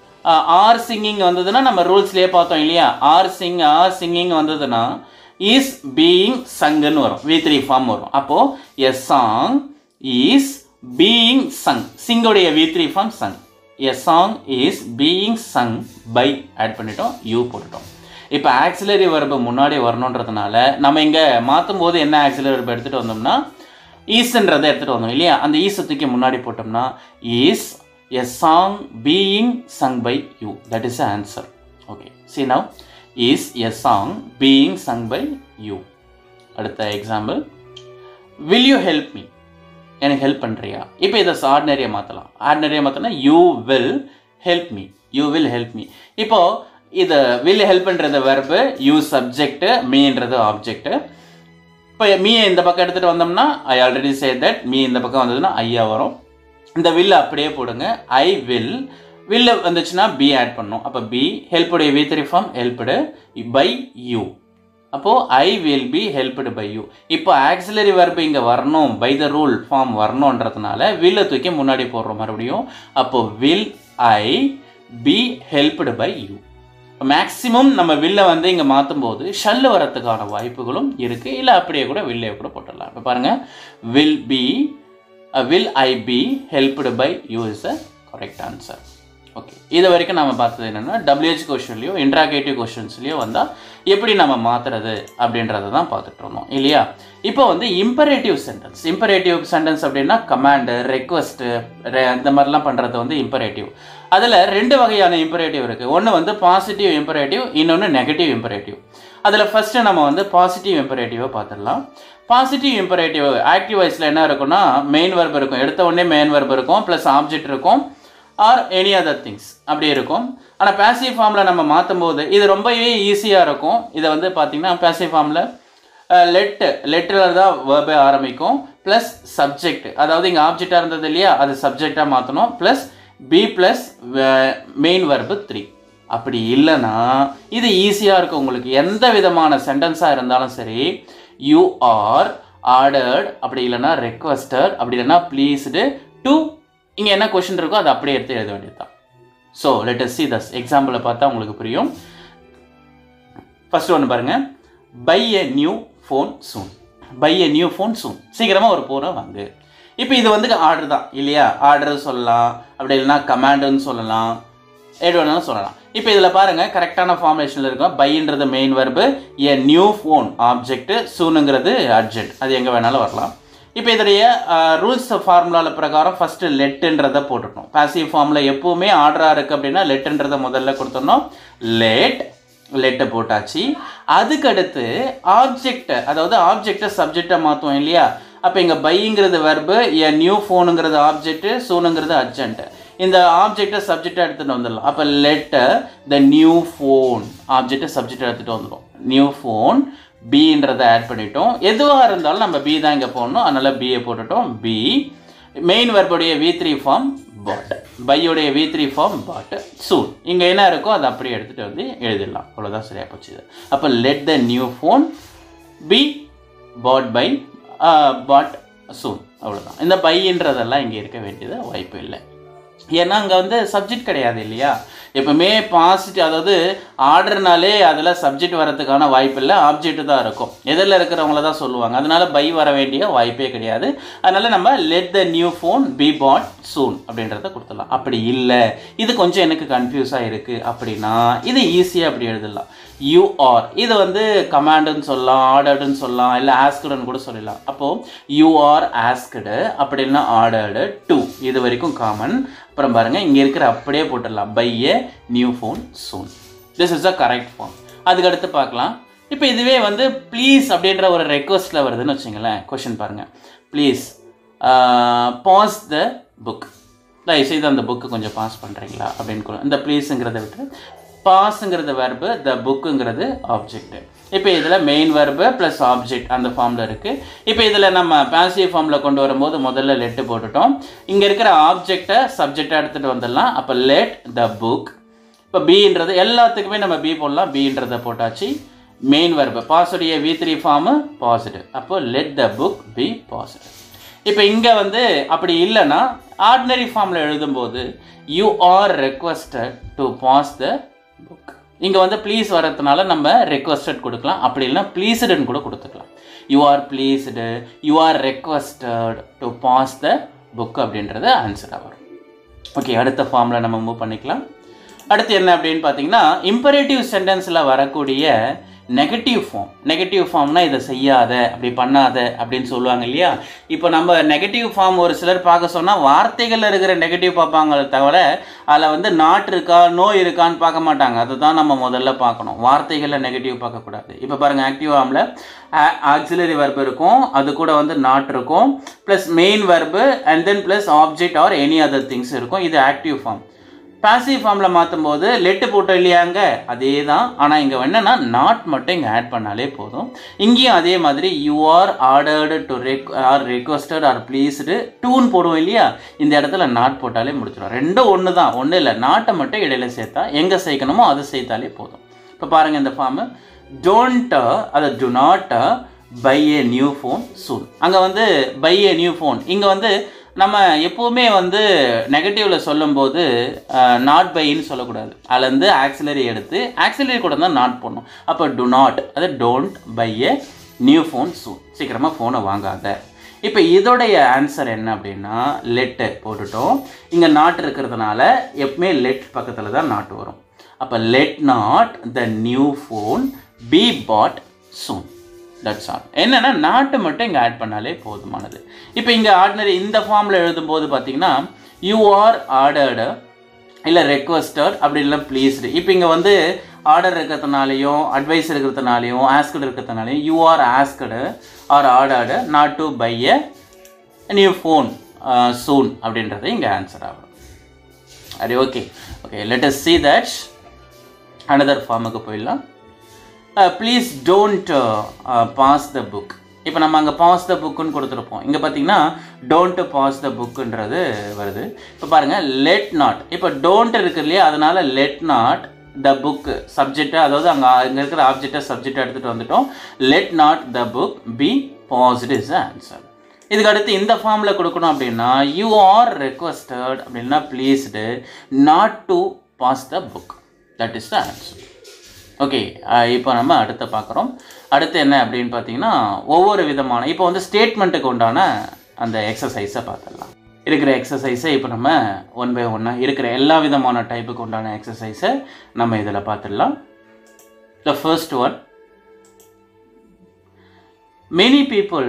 are singing வந்ததுன்னா நம்ம ரூல்ஸ்லேயே பார்த்தோம் இல்லையா ஆர் சிங் ஆர் சிங்கிங் வந்ததுன்னா இஸ் பீயிங் சங்குன்னு வரும் வி த்ரீ ஃபார்ம் வரும் அப்போது a song is being sung சிங்கோடைய V three form sung a song is being sung by add பண்ணிட்டோம் யூ போட்டுட்டோம் இப்போ ஆக்சிலரி verb முன்னாடி வரணுன்றதுனால நம்ம இங்கே மாற்றும் போது என்ன ஆக்சிலரி verb எடுத்துகிட்டு வந்தோம்னா ஈஸ்ன்றதை எடுத்துகிட்டு வந்தோம் இல்லையா அந்த ஈஸை தூக்கி முன்னாடி போட்டோம்னா is a song being sung by you that is answer okay see now is a song being sung by you அடுத்த example will you help me எனக்கு ஹெல்ப் பண்ணுறியா இப்போ இதை ஆர்டினரியாக மாற்றலாம் ஆர்டினரியாக மாற்றினா you will help me you will help me இப்போ இது வில் ஹெல்ப்ன்றது வெர்பு யூ சப்ஜெக்ட் மீன்றது ஆப்ஜெக்ட் இப்போ மீ இந்த பக்கம் எடுத்துகிட்டு வந்தோம்னா I already say that me இந்த பக்கம் வந்ததுன்னா ஐயா வரும் இந்த வில் அப்படியே போடுங்க ஐ வில் வில் வந்துச்சுன்னா பி ஆட் பண்ணும் அப்போ பி ஹெல்ப்புடைய V three form helped by you அப்போது I will be helped by you இப்போ ஆக்சிலரி வெர்பு இங்கே வரணும் பை த ரூல் ஃபார்ம் வரணுன்றதுனால வில்லை தூக்கி முன்னாடி போடுறோம் மறுபடியும் அப்போது will I be helped by you maximum நம்ம வில்லை வந்து இங்கே மாற்றும் போது ஷல்லு வரத்துக்கான வாய்ப்புகளும் இருக்குது இல்லை அப்படியே கூட வில்லையை கூட போட்டுடலாம் இப்போ பாருங்கள் will be will I be helped by you is a correct answer okay இது வரைக்கும் நம்ம பார்த்தது என்னென்னா டபிள்யூஹெச் கொஷன்லையோ இன்ட்ராகேட்டிவ் கொஷின்ஸ்லையோ வந்தால் எப்படி நம்ம மாற்றுறது அப்படின்றத தான் பார்த்துட்டு இருந்தோம் இல்லையா இப்போ வந்து இம்பரேட்டிவ் சென்டென்ஸ் இம்பரேட்டிவ் சென்டென்ஸ் அப்படின்னா கமாண்டு ரெக்வஸ்ட்டு இந்த மாதிரிலாம் பண்ணுறது வந்து இம்பரேட்டிவ் அதில் ரெண்டு வகையான இம்பரேட்டிவ் இருக்குது ஒன்று வந்து பாசிட்டிவ் இம்பரேட்டிவ் இன்னொன்று நெகட்டிவ் இம்பரேட்டிவ் அதில் ஃபஸ்ட்டு நம்ம வந்து பாசிட்டிவ் இம்பரேட்டிவை பார்த்துடலாம் பாசிட்டிவ் இம்பரேட்டிவ் ஆக்டிவ் வாய்ஸில் என்ன இருக்குன்னா மெயின் வர்ப் இருக்கும் எடுத்த உடனே மெயின் வர்ப் இருக்கும் ப்ளஸ் ஆப்ஜெக்ட் இருக்கும் ஆர் எனி அதர் திங்ஸ் அப்படி இருக்கும் ஆனால் பேசிவ் ஃபார்மில் நம்ம மாற்றும் போது இது ரொம்பவே ஈஸியாக இருக்கும் இதை வந்து பார்த்திங்கன்னா பேசிவ் ஃபார்மில் லெட்டு லெட்டில் தான் வேர்பே ஆரம்பிக்கும் ப்ளஸ் சப்ஜெக்ட் அதாவது இங்கே ஆப்ஜெக்டாக இருந்தது இல்லையா அது சப்ஜெக்டாக மாற்றணும் plus be plus main verb three அப்படி இல்லைன்னா இது ஈஸியாக இருக்கும் உங்களுக்கு எந்த விதமான சென்டென்ஸாக இருந்தாலும் சரி யூ ஆர் ஆர்டர்ட் அப்படி இல்லைன்னா ரெக்வஸ்டட் அப்படி இல்லைன்னா ப்ளீஸ்டு டு இங்கே என்ன கொஷின் இருக்கோ அதை அப்படியே எடுத்து எழுத வேண்டியது தான் ஸோ லெட் சி தஸ் எக்ஸாம்பிளை பார்த்தா உங்களுக்கு புரியும் ஃபர்ஸ்ட் ஒன்று பாருங்கள் buy a new phone soon buy a new phone soon சீக்கிரமாக ஒரு ஃபோனை வாங்கு இப்போ இது வந்து ஆர்டர் தான் இல்லையா ஆர்டர் சொல்லலாம் அப்படி இல்லைன்னா கமாண்டுன்னு சொல்லலாம் எது வேணாலும் சொல்லலாம் இப்போ இதில் பாருங்கள் கரெக்டான ஃபார்மேஷனில் இருக்கும் பைன்றது main verb a new phone object சூனுங்கிறது அர்ஜென்ட் அது எங்கே வேணாலும் வரலாம் இப்போ இதோடைய ரூல்ஸ் ஃபார்முலாவில் பிரகாரம் ஃபஸ்ட்டு லெட்டுன்றதை போட்டுட்டோம் பாசிவ் ஃபார்மில் எப்போவுமே ஆர்டராக இருக்குது அப்படின்னா லெட்டுன்றதை முதல்ல கொடுத்துடணும் லேட் லெட்டை போட்டாச்சு அதுக்கடுத்து ஆப்ஜெக்டை அதாவது ஆப்ஜெக்டை சப்ஜெக்டை மாற்றுவோம் இல்லையா அப்போ இங்கே பைங்கிறது வெர்பு எ நியூ ஃபோனுங்கிறது ஆப்ஜெக்ட்டு சூனுங்கிறது அர்ஜென்ட்டு இந்த ஆப்ஜெக்டை சப்ஜெக்டாக எடுத்துகிட்டு வந்துடலாம் அப்போ லெட்டர் த நியூ ஃபோன் ஆப்ஜெக்டை சப்ஜெக்டாக எடுத்துகிட்டு வந்துடும் நியூ ஃபோன் பின்றதை ஆட் பண்ணிட்டோம் எதுவாக இருந்தாலும் நம்ம பி தான் இங்கே போடணும் அதனால் பிஏ போட்டுட்டோம் பி மெயின் வெர்புடைய வி த்ரீ ஃபார்ம் பாட் பையோடைய V three form bought soon இங்கே என்ன இருக்கோ அதை அப்படியே எடுத்துகிட்டு வந்து எழுதிடலாம் அவ்வளோதான் சரியாக போச்சு இது அப்போ let the new phone be bought by bought soon அவ்வளோதான் இந்த பைன்றதெல்லாம் இங்கே இருக்க வேண்டியது வாய்ப்பு இல்லை ஏன்னா அங்கே வந்து சப்ஜெக்ட் கிடையாது இல்லையா எப்பவுமே பாசிட்டிவ் அதாவது ஆர்டர்னாலே அதில் சப்ஜெக்ட் வரதுக்கான வாய்ப்பு இல்லை ஆப்ஜெக்ட் தான் இருக்கும் எதில் இருக்கிறவங்கள தான் சொல்லுவாங்க அதனால பை வர வேண்டிய வாய்ப்பே கிடையாது அதனால நம்ம let the new phone be bought soon அப்படின்றத கொடுத்துடலாம் அப்படி இல்லை இது கொஞ்சம் எனக்கு கன்ஃபியூஸாக இருக்குது அப்படின்னா இது ஈஸியாக அப்படி எழுதலாம் யூ ஆர் இது வந்து கமாண்டுன்னு சொல்லலாம் ஆர்டர்டுன்னு சொல்லலாம் இல்லை ஆஸ்குடுன்னு கூட சொல்லலாம் அப்போது யூ ஆர் ஆஸ்கடு அப்படி இல்லைன்னா ஆர்டர்டு டூ இது வரைக்கும் காமன் அப்புறம் பாருங்கள் இங்கே இருக்கிற அப்படியே போட்டுடலாம் buy a new phone soon this is a correct form அதுக்கடுத்து பார்க்கலாம் இப்போ இதுவே வந்து ப்ளீஸ் அப்படின்ற ஒரு ரெக்வஸ்ட்டில் வருதுன்னு வச்சுங்களேன் கொஷின் பாருங்கள் ப்ளீஸ் பாஸ் த புக் தயவுசெய்து அந்த புக்கு கொஞ்சம் பாஸ் பண்ணுறீங்களா அப்படின்னு இந்த ப்ளீஸுங்கிறத விட்டு பாஸுங்கிறது வெர்பு த புக்குங்கிறது ஆப்ஜெக்ட் இப்போ இதில் மெயின் வெர்பு ப்ளஸ் ஆப்ஜெக்ட் அந்த ஃபார்மில் இருக்குது இப்போ இதில் நம்ம பேசிவ் ஃபார்மில் கொண்டு வரும்போது முதல்ல லெட்டு போட்டுட்டோம் இங்கே இருக்கிற ஆப்ஜெக்டை சப்ஜெக்டாக எடுத்துகிட்டு வந்துடலாம் அப்போ லெட் த புக் இப்போ பின்றது எல்லாத்துக்குமே நம்ம பி போடலாம் பின்றதை போட்டாச்சு மெயின் வெர்பு பாஸுடைய வி த்ரீ ஃபார்மு பாசிட்டிவ் அப்போ let the book be positive இப்போ இங்கே வந்து அப்படி இல்லைன்னா ஆர்டினரி ஃபார்மில் எழுதும்போது you are requested to pass the book இங்கே வந்து ப்ளீஸ் வரதுனால நம்ம ரெக்வஸ்டட் கொடுக்கலாம் அப்படி இல்லைனா ப்ளீஸ்டுன்னு கூட கொடுத்துக்கலாம் you are pleased you are requested to pass the book அப்படின்றது ஆன்சராக வரும் ஓகே அடுத்த ஃபார்மில் நம்ம மூவ் பண்ணிக்கலாம் அடுத்து என்ன அப்படின்னு பார்த்தீங்கன்னா இம்பரேட்டிவ் சென்டென்ஸில் வரக்கூடிய நெகட்டிவ் ஃபார்ம் நெகட்டிவ் ஃபார்ம்னா இதை செய்யாத அப்படி பண்ணாத அப்படின்னு சொல்லுவாங்க இல்லையா இப்போ நம்ம நெகட்டிவ் ஃபார்ம் ஒரு சிலர் பார்க்க சொன்னால் வார்த்தைகளில் இருக்கிற நெகட்டிவ் பார்ப்பாங்களே தவிர அதில் வந்து நாட் இருக்கா நோ இருக்கான்னு பார்க்க மாட்டாங்க அதுதான் நம்ம முதல்ல பார்க்கணும் வார்த்தைகளில் நெகட்டிவ் பார்க்கக்கூடாது இப்போ பாருங்கள் ஆக்டிவ் ஃபார்மில் ஆக்சிலரி வெர்ப் இருக்கும் அது கூட வந்து நாட் இருக்கும் plus main verb and then plus object or any other things இருக்கும் இது ஆக்டிவ் ஃபார்ம் பாசிவ் ஃபார்மில் மாற்றும் போது லெட்டு போட்டோம் இல்லையாங்க அதே தான் ஆனால் இங்கே என்னென்னா நாட் மட்டும் இங்கே ஆட் பண்ணாலே போதும் இங்கேயும் அதே மாதிரி யூ ஆர் ஆர்டர்டு டு ரெக் ஆர் ரெக்வஸ்டட் ஆர் ப்ளீஸ்டு டூன் போடுவோம் இல்லையா இந்த இடத்துல நாட் போட்டாலே முடிச்சிடும் ரெண்டும் ஒன்று தான் ஒன்றும் இல்லை நாட்டை மட்டும் இடையில சேர்த்தா எங்கே சேர்க்கணுமோ அதை சேர்த்தாலே போதும் இப்போ பாருங்கள் இந்த ஃபார்மு டோன்ட் அதை do not buy a new phone soon அங்கே வந்து பை ஏ நியூ ஃபோன் இங்கே வந்து நம்ம எப்போவுமே வந்து நெகட்டிவில் சொல்லும்போது நாட் பைன்னு சொல்லக்கூடாது அதுலேருந்து ஆக்சிலரி எடுத்து ஆக்சிலரி கூட தான் நாட் போடணும் அப்போ டு நாட் அது don't buy a new phone soon சீக்கிரமாக ஃபோனை வாங்காத இப்போ இதோடைய ஆன்சர் என்ன அப்படின்னா லெட்டு போட்டுட்டோம் இங்கே நாட் இருக்கிறதுனால எப்பவுமே லெட் பக்கத்தில் தான் நாட் வரும் அப்போ let not the new phone be bought soon that's all என்னென்னா நாட்டு மட்டும் இங்கே ஆட் பண்ணாலே போதுமானது இப்போ இங்கே ஆர்டினரி இந்த ஃபார்மில் எழுதும்போது பார்த்தீங்கன்னா யூ ஆர் ஆர்டர்டு இல்லை ரெக்வஸ்டட் அப்படி இல்லை ப்ளீஸ்டு இப்போ இங்கே வந்து ஆர்டர் இருக்கிறதுனாலையும் அட்வைஸ் இருக்கிறதுனாலையும் ஆஸ்கடு இருக்கிறதுனாலையும் you are asked or ordered not to buy a new phone soon அப்படின்றது இங்கே ஆன்சர் ஆகும் அது okay okay let us see that another ஃபார்முக்கு போயிடலாம் please don't pass the book இப்போ நம்ம அங்கே பாஸ் த புக்குன்னு கொடுத்துருப்போம் இங்கே பார்த்தீங்கன்னா டோன்ட் பாஸ் த புக்குன்றது வருது இப்போ பாருங்கள் லெட் நாட் இப்போ டோன்ட் இருக்கு இல்லையா அதனால லெட் நாட் த புக் சப்ஜெக்டை அதாவது அங்கே இங்கே இருக்கிற ஆப்ஜெக்டை சப்ஜெக்டை எடுத்துகிட்டு வந்துட்டோம் let not the book be passed is answer இதுக்கு அடுத்து இந்த ஃபார்மில் கொடுக்கணும் அப்படின்னா யூ ஆர் ரெக்வஸ்டட் அப்படின்னா pleased not to pass the book that is the answer okay இப்போ நம்ம அடுத்து பார்க்குறோம் அடுத்து என்ன அப்படின்னு பார்த்தீங்கன்னா ஒவ்வொரு விதமான இப்போ வந்து ஸ்டேட்மெண்ட்டுக்கு உண்டான அந்த எக்ஸசைஸை பார்த்துடலாம் இருக்கிற எக்ஸசைஸை இப்போ நம்ம ஒன் பை ஒன்னாக இருக்கிற எல்லா விதமான டைப்புக்கு உண்டான எக்ஸசைஸை நம்ம இதில் பார்த்துடலாம் the first one many people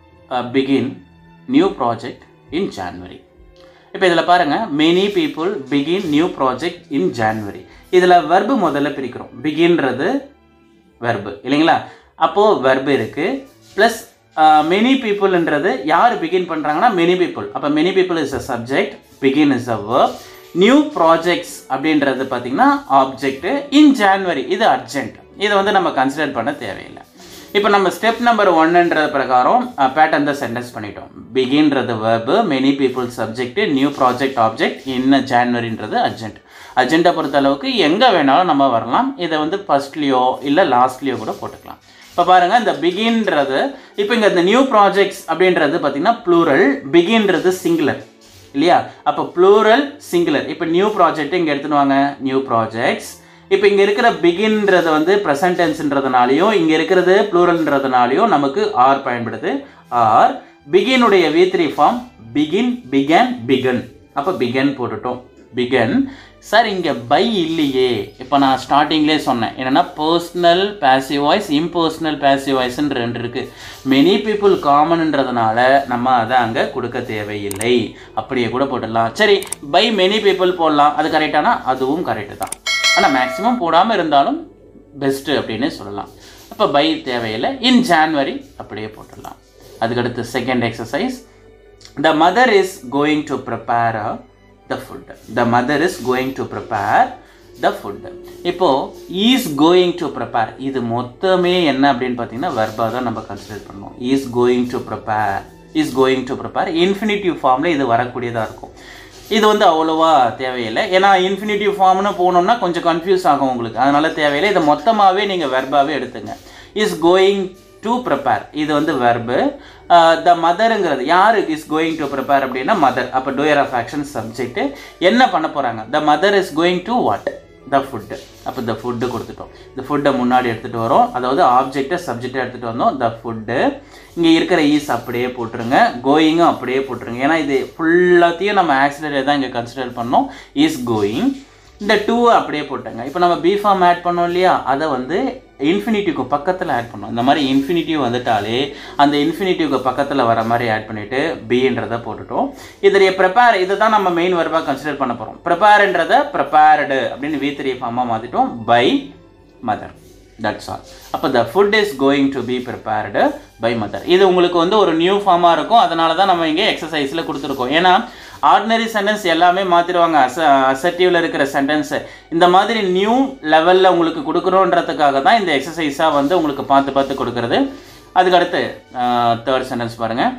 begin new project in January இப்போ இதில் பாருங்கள் many people begin new project in January இதில் வெர்பு முதல்ல பிரிக்கிறோம் பிகின்றது வெர்பு இல்லைங்களா அப்போது வெர்பு இருக்குது ப்ளஸ் மெனி பீப்புள்ன்றது யார் பிகின் பண்ணுறாங்கன்னா மெனி பீப்புள் அப்போ many people is a subject begin is a verb new projects அப்படின்றது பார்த்தீங்கன்னா ஆப்ஜெக்ட் இன் ஜான்வரி இது அர்ஜென்ட் இதை வந்து நம்ம கன்சிடர் பண்ண தேவையில்லை இப்போ நம்ம ஸ்டெப் நம்பர் ஒன்னுன்றது பிரகாரம் பேட்டர்ன் தான் சென்டென்ஸ் பண்ணிட்டோம் பிகின்றது verb many people subject new project object in ஜான்வரின்றது அர்ஜென்ட் அர்ஜென்ட்டை பொறுத்த அளவுக்கு எங்கே வேணாலும் நம்ம வரலாம் இதை வந்து ஃபர்ஸ்ட்லேயோ இல்லை லாஸ்ட்லேயோ கூட போட்டுக்கலாம் இப்போ பாருங்கள் இந்த பிகின்றது இப்போ இங்கே இந்த நியூ ப்ராஜெக்ட்ஸ் அப்படின்றது பார்த்தீங்கன்னா ப்ளூரல் பிகின்றது சிங்குலர் இல்லையா அப்போ ப்ளூரல் சிங்குலர் இப்போ நியூ ப்ராஜெக்ட் இங்கே எடுத்துன்னு வாங்க நியூ ப்ராஜெக்ட்ஸ் இப்போ இங்கே இருக்கிற பிகின்றது வந்து ப்ரெசன்ட் டென்ஸ்ன்றதுனாலையும் இங்கே இருக்கிறது ப்ளூரல்ன்றதுனாலையும் நமக்கு ஆர் பயன்படுது ஆர் பிகினுடைய V three form begin began begun அப்போ பிகன் போட்டுட்டோம் பிகன் சார் இங்கே பை இல்லையே இப்போ நான் ஸ்டார்டிங்லேயே சொன்னேன் என்னென்னா personal passive voice impersonal passive வாய்ஸ்ன்னு ரெண்டு இருக்குது மெனி பீப்புள் காமன்ன்றதுனால நம்ம அதை அங்கே கொடுக்க தேவையில்லை அப்படியே கூட போட்டுடலாம் சரி பை மெனி பீப்புள் போடலாம் அது கரெக்டானா அதுவும் கரெக்டு தான் ஆனால் மேக்ஸிமம் போடாமல் இருந்தாலும் பெஸ்ட்டு அப்படின்னு சொல்லலாம் அப்போ பை தேவையில்லை இன் ஜான்வரி அப்படியே போட்டுடலாம் அதுக்கடுத்து second exercise the mother is going to prepare the food the mother is going to prepare the food இப்போது ஈஸ் கோயிங் டு ப்ரிப்பேர் இது மொத்தமே என்ன அப்படின்னு பார்த்தீங்கன்னா வெர்பாக தான் நம்ம கன்சிடர் பண்ணுவோம் is going to prepare is going to prepare infinitive ஃபார்மில் இது வரக்கூடியதாக இருக்கும் இது வந்து அவ்வளோவா தேவையில்லை ஏன்னா இன்ஃபினிட்டிவ் ஃபார்ம்னு போனோம்னா கொஞ்சம் கன்ஃபியூஸ் ஆகும் உங்களுக்கு அதனால தேவையில்லை இதை மொத்தமாகவே நீங்கள் வெர்பாகவே எடுத்துங்க இஸ் கோயிங் டு ப்ரிப்பேர் இது வந்து வெர்பு த மதருங்கிறது யார் இஸ் கோயிங் டு ப்ரிப்பேர் அப்படின்னா மதர் அப்போ டூயர் ஆஃப் ஆக்ஷன் சப்ஜெக்ட் என்ன பண்ண போகிறாங்க the mother is going to what the food அப்போ த ஃபுட்டு கொடுத்துட்டோம் இந்த ஃபுட்டை முன்னாடி எடுத்துகிட்டு வரோம் அதாவது ஆப்ஜெக்டை சப்ஜெக்டை எடுத்துகிட்டு வந்தோம் த ஃபுட்டு இங்கே இருக்கிற ஈஸ் அப்படியே போட்டுருங்க கோயிங்கும் அப்படியே போட்டுருங்க ஏன்னா இது ஃபுல்லாத்தையும் நம்ம ஆக்சிடென்ட் தான் இங்கே கன்சிடர் பண்ணோம் இஸ் கோயிங் இந்த டூவை அப்படியே போட்டுங்க இப்போ நம்ம பி ஃபார்ம் ஆட் பண்ணோம் இல்லையா அதை வந்து இன்ஃபினிட்டிவ்க்கு பக்கத்தில் ஆட் பண்ணணும் இந்த மாதிரி இன்ஃபினிட்டிவ் வந்துட்டாலே அந்த இன்ஃபினிட்டிவ்க்கு பக்கத்தில் வர மாதிரி ஆட் பண்ணிவிட்டு பின்றதை போட்டுட்டோம் இதோடைய ப்ரிப்பேர் இதை தான் நம்ம மெயின் வர்பாக கன்சிடர் பண்ண போகிறோம் ப்ரிப்பேர்ன்றதை ப்ரிப்பேர்டு அப்படின்னு வி த்ரீ ஃபார்மாக மாற்றிட்டோம் பை மதர் தட்ஸ் ஆல் அப்போ the food is going to be prepared by mother இது உங்களுக்கு வந்து ஒரு நியூ ஃபார்மாக இருக்கும் அதனால தான் நம்ம இங்கே எக்ஸசைஸில் கொடுத்துருக்கோம் ஏன்னா ஆர்டினரி சென்டென்ஸ் எல்லாமே மாற்றிடுவாங்க அச அசட்டிவில் இருக்கிற சென்டென்ஸை இந்த மாதிரி நியூ லெவலில் உங்களுக்கு கொடுக்குறோன்றதுக்காக தான் இந்த எக்ஸசைஸாக வந்து உங்களுக்கு பார்த்து பார்த்து கொடுக்குறது அதுக்கு அடுத்து தேர்ட் சென்டென்ஸ் பாருங்கள்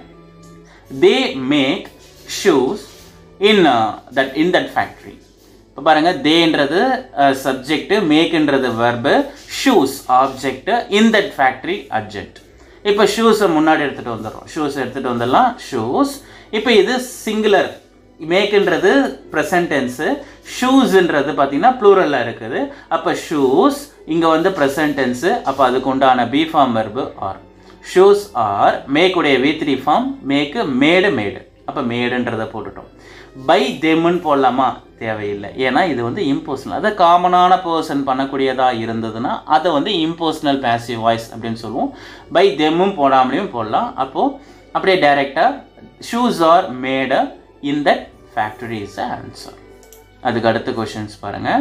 they make shoes in that in that factory இப்போ பாருங்க தேன்றது சப்ஜெக்ட் மேக்ன்றது verb shoes object in that factory object இப்போ ஷூஸை முன்னாடி எடுத்துகிட்டு வந்துடுறோம் ஷூஸ் எடுத்துகிட்டு வந்துடலாம் ஷூஸ் இப்போ இது சிங்குலர் மேக்ன்றது ப்ரெசன்ட் டென்ஸு ஷூஸ்ன்றது பார்த்தீங்கன்னா ப்ளூரலில் இருக்குது அப்போ ஷூஸ் இங்கே வந்து ப்ரெசன்ட் டென்ஸு அப்போ அதுக்கு உண்டான be form verb are shoes are மேக்குடைய V three form make made made அப்போ மேடுன்றதை போட்டுட்டோம் பை தெம்முன்னு போடலாமா தேவையில்லை ஏன்னா இது வந்து இம்போர்ஷனல் அதை காமனான பர்சன் பண்ணக்கூடியதாக இருந்ததுன்னா அதை வந்து இம்போர்ஷனல் பேசிவ் வாய்ஸ் அப்படின்னு சொல்லுவோம் பை தெம்மும் போடாமலையும் போடலாம் அப்போது அப்படியே டைரெக்டாக shoes are made in that factory is answer அதுக்கு அடுத்த கொஷின்ஸ் பாருங்கள்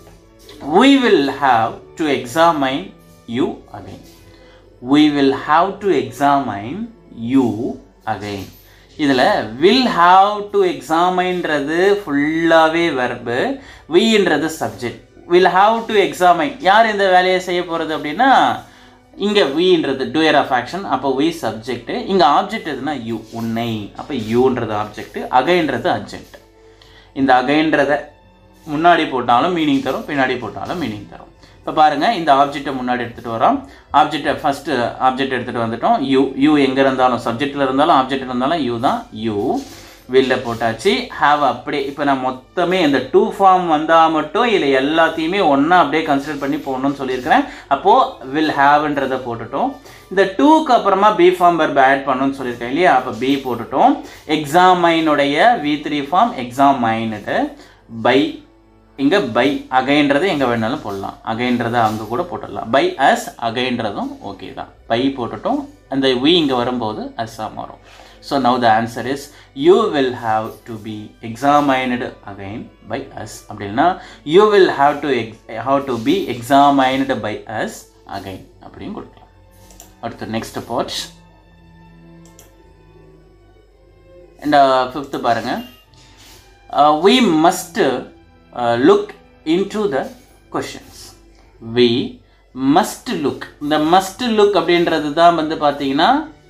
we will have to examine you again we will have to examine you again இதில் will have to examineன்றது ஃபுல்லாகவே வெர்பு வின்றது subject will have to examine யார் இந்த வேலையை செய்ய போகிறது அப்படின்னா இங்கே வின்றது டூயர் ஆஃப் ஆக்ஷன் அப்போ வி சப்ஜெக்ட் இங்கே ஆப்ஜெக்ட் எதுனா யூ உன்னை அப்போ யூன்றது ஆப்ஜெக்ட் அகைன்றது அப்ஜெக்ட் இந்த அகைன்றதை முன்னாடி போட்டாலும் மீனிங் தரும் பின்னாடி போட்டாலும் மீனிங் தரும் இப்போ பாருங்கள் இந்த ஆப்ஜெக்டை முன்னாடி எடுத்துகிட்டு வரோம் ஆப்ஜெக்டை ஃபஸ்ட்டு ஆப்ஜெக்ட் எடுத்துகிட்டு வந்துட்டோம் யூ யூ எங்கே இருந்தாலும் சப்ஜெக்டில் இருந்தாலும் ஆப்ஜெக்ட் இருந்தாலும் யூ தான் யூ வெளில போட்டாச்சு ஹாவ் அப்படியே இப்போ நான் மொத்தமே இந்த டூ ஃபார்ம் வந்தால் மட்டும் இதில் எல்லாத்தையுமே ஒன்றா அப்படியே கன்சிடர் பண்ணி போடணும்னு சொல்லியிருக்கிறேன் அப்போது வில் ஹாவ்ன்றதை போட்டுட்டோம் இந்த டூக்கு அப்புறமா பி ஃபார்ம் வெர்ப் ஆட் பண்ணணும்னு சொல்லியிருக்கேன் இல்லையா அப்போ பி போட்டுட்டோம் எக்ஸாமைனுடைய வி த்ரீ ஃபார்ம் எக்ஸாமைனுட்டு பை இங்கே பை அகைன்றது எங்கே வேணாலும் போடலாம் அகைன்றதை அங்கே கூட போட்டுடலாம் பை அஸ் அகைன்றதும் ஓகே தான் பை போட்டுட்டோம் அந்த வி இங்கே வரும்போது அஸ்ஸாக மாறும் so now the answer is you will have to be examined again by us அப்படின்னா யூ வில் ஹாவ் டு எக்ஸ் have to be examined by us again அப்படின்னு கொடுக்கலாம் அடுத்து நெக்ஸ்ட் பார்ட் அண்ட் ஃபிஃப்த்து பாருங்கள் we must look into the questions we must look இந்த must look அப்படின்றது தான் வந்து பார்த்தீங்கன்னா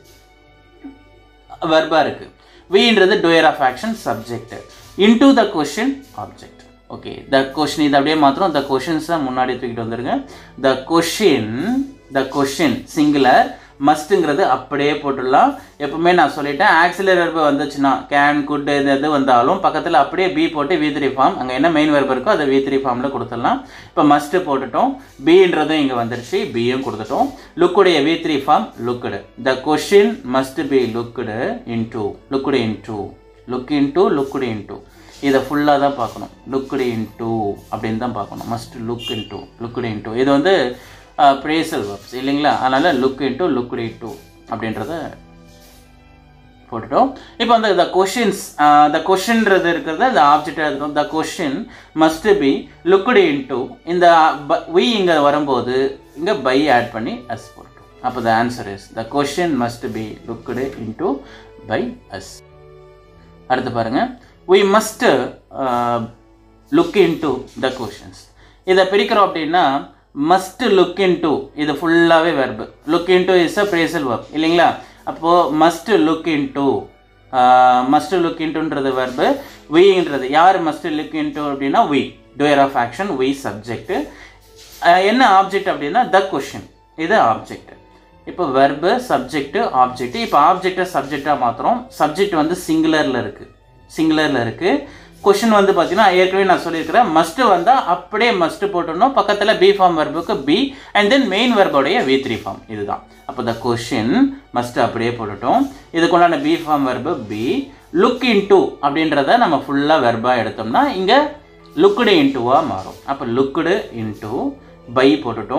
வெர்பாக இருக்குது வின்றது doer of action subject into the question object okay the question இது அப்படியே மாத்திரம் த கொஷின்ஸை முன்னாடி தூக்கிட்டு வந்துருங்க the question the question singular மஸ்ட்டுங்கிறது அப்படியே போட்டுடலாம் எப்பவுமே நான் சொல்லிட்டேன் ஆக்சிலர் வெர்பு வந்துச்சுன்னா கேன் குட் இது எது வந்தாலும் பக்கத்தில் அப்படியே பி போட்டு வி த்ரீ ஃபார்ம் அங்கே என்ன மெயின் வெர்பு இருக்கோ அதை வி த்ரீ ஃபார்மில் கொடுத்துடலாம் இப்போ மஸ்ட்டு போட்டுட்டோம் பின்றதும் இங்கே வந்துருச்சு பியும் கொடுத்துட்டோம் லுக்குடைய V three form looked the question must be looked into looked into look into looked into இதை ஃபுல்லாக தான் பார்க்கணும் லுக்குடு இன் டூ அப்படின்னு தான் பார்க்கணும் must look into looked into இது வந்து ப்ரேசல் வெர்ப்ஸ் இல்லைங்களா அதனால் லுக் இன்ட்டு லுக்குடு இன்ட்டு அப்படின்றத போட்டுட்டோம் இப்போ வந்து த கொஷின்ஸ் த கொஷின்றது இருக்கிறது அந்த ஆப்ஜெக்டாக இருக்கும் the question must be looked into இந்த வி இங்கே வரும்போது இங்கே பை ஆட் பண்ணி அஸ் போட்டோம் அப்போ the answer is the question must be looked into by us அடுத்து பாருங்கள் we must look into the questions இதை பிரிக்கிறோம் அப்படின்னா மஸ்ட் லுக் இன் டூ இது ஃபுல்லாகவே verb look into is a phrasal verb இல்லைங்களா அப்போது must look into must look இன்ட்டுன்றது வெர்பு வின்றது யார் மஸ்ட் லுக் இன்ட்டு அப்படின்னா வி டூயர் ஆஃப் ஆக்ஷன் வி சப்ஜெக்ட் என்ன ஆப்ஜெக்ட் அப்படின்னா த கொஷின் இது ஆப்ஜெக்ட் இப்போ வெர்பு சப்ஜெக்ட் ஆப்ஜெக்ட் இப்போ ஆப்ஜெக்டை சப்ஜெக்டாக மாற்றுறோம் சப்ஜெக்ட் வந்து சிங்குலரில் இருக்குது சிங்குலரில் இருக்குது கொஷின் வந்து பார்த்தீங்கன்னா ஏற்கனவே நான் சொல்லியிருக்கிறேன் மஸ்ட்டு வந்தால் அப்படியே மஸ்ட்டு போட்டுடணும் பக்கத்தில் பி ஃபார்ம் வெர்புக்கு பி அண்ட் தென் மெயின் வெர்போடைய வி த்ரீ ஃபார்ம் இதுதான் அப்போ த கொஷின் மஸ்ட்டு அப்படியே போட்டுட்டோம் இதுக்குண்டான be form verb be look into அப்படின்றத நம்ம ஃபுல்லாக வெர்பாக எடுத்தோம்னா இங்கே லுக்குடு இன்டூவாக மாறும் அப்போ லுக்குடு இன்டூ பை போட்டுட்டோம்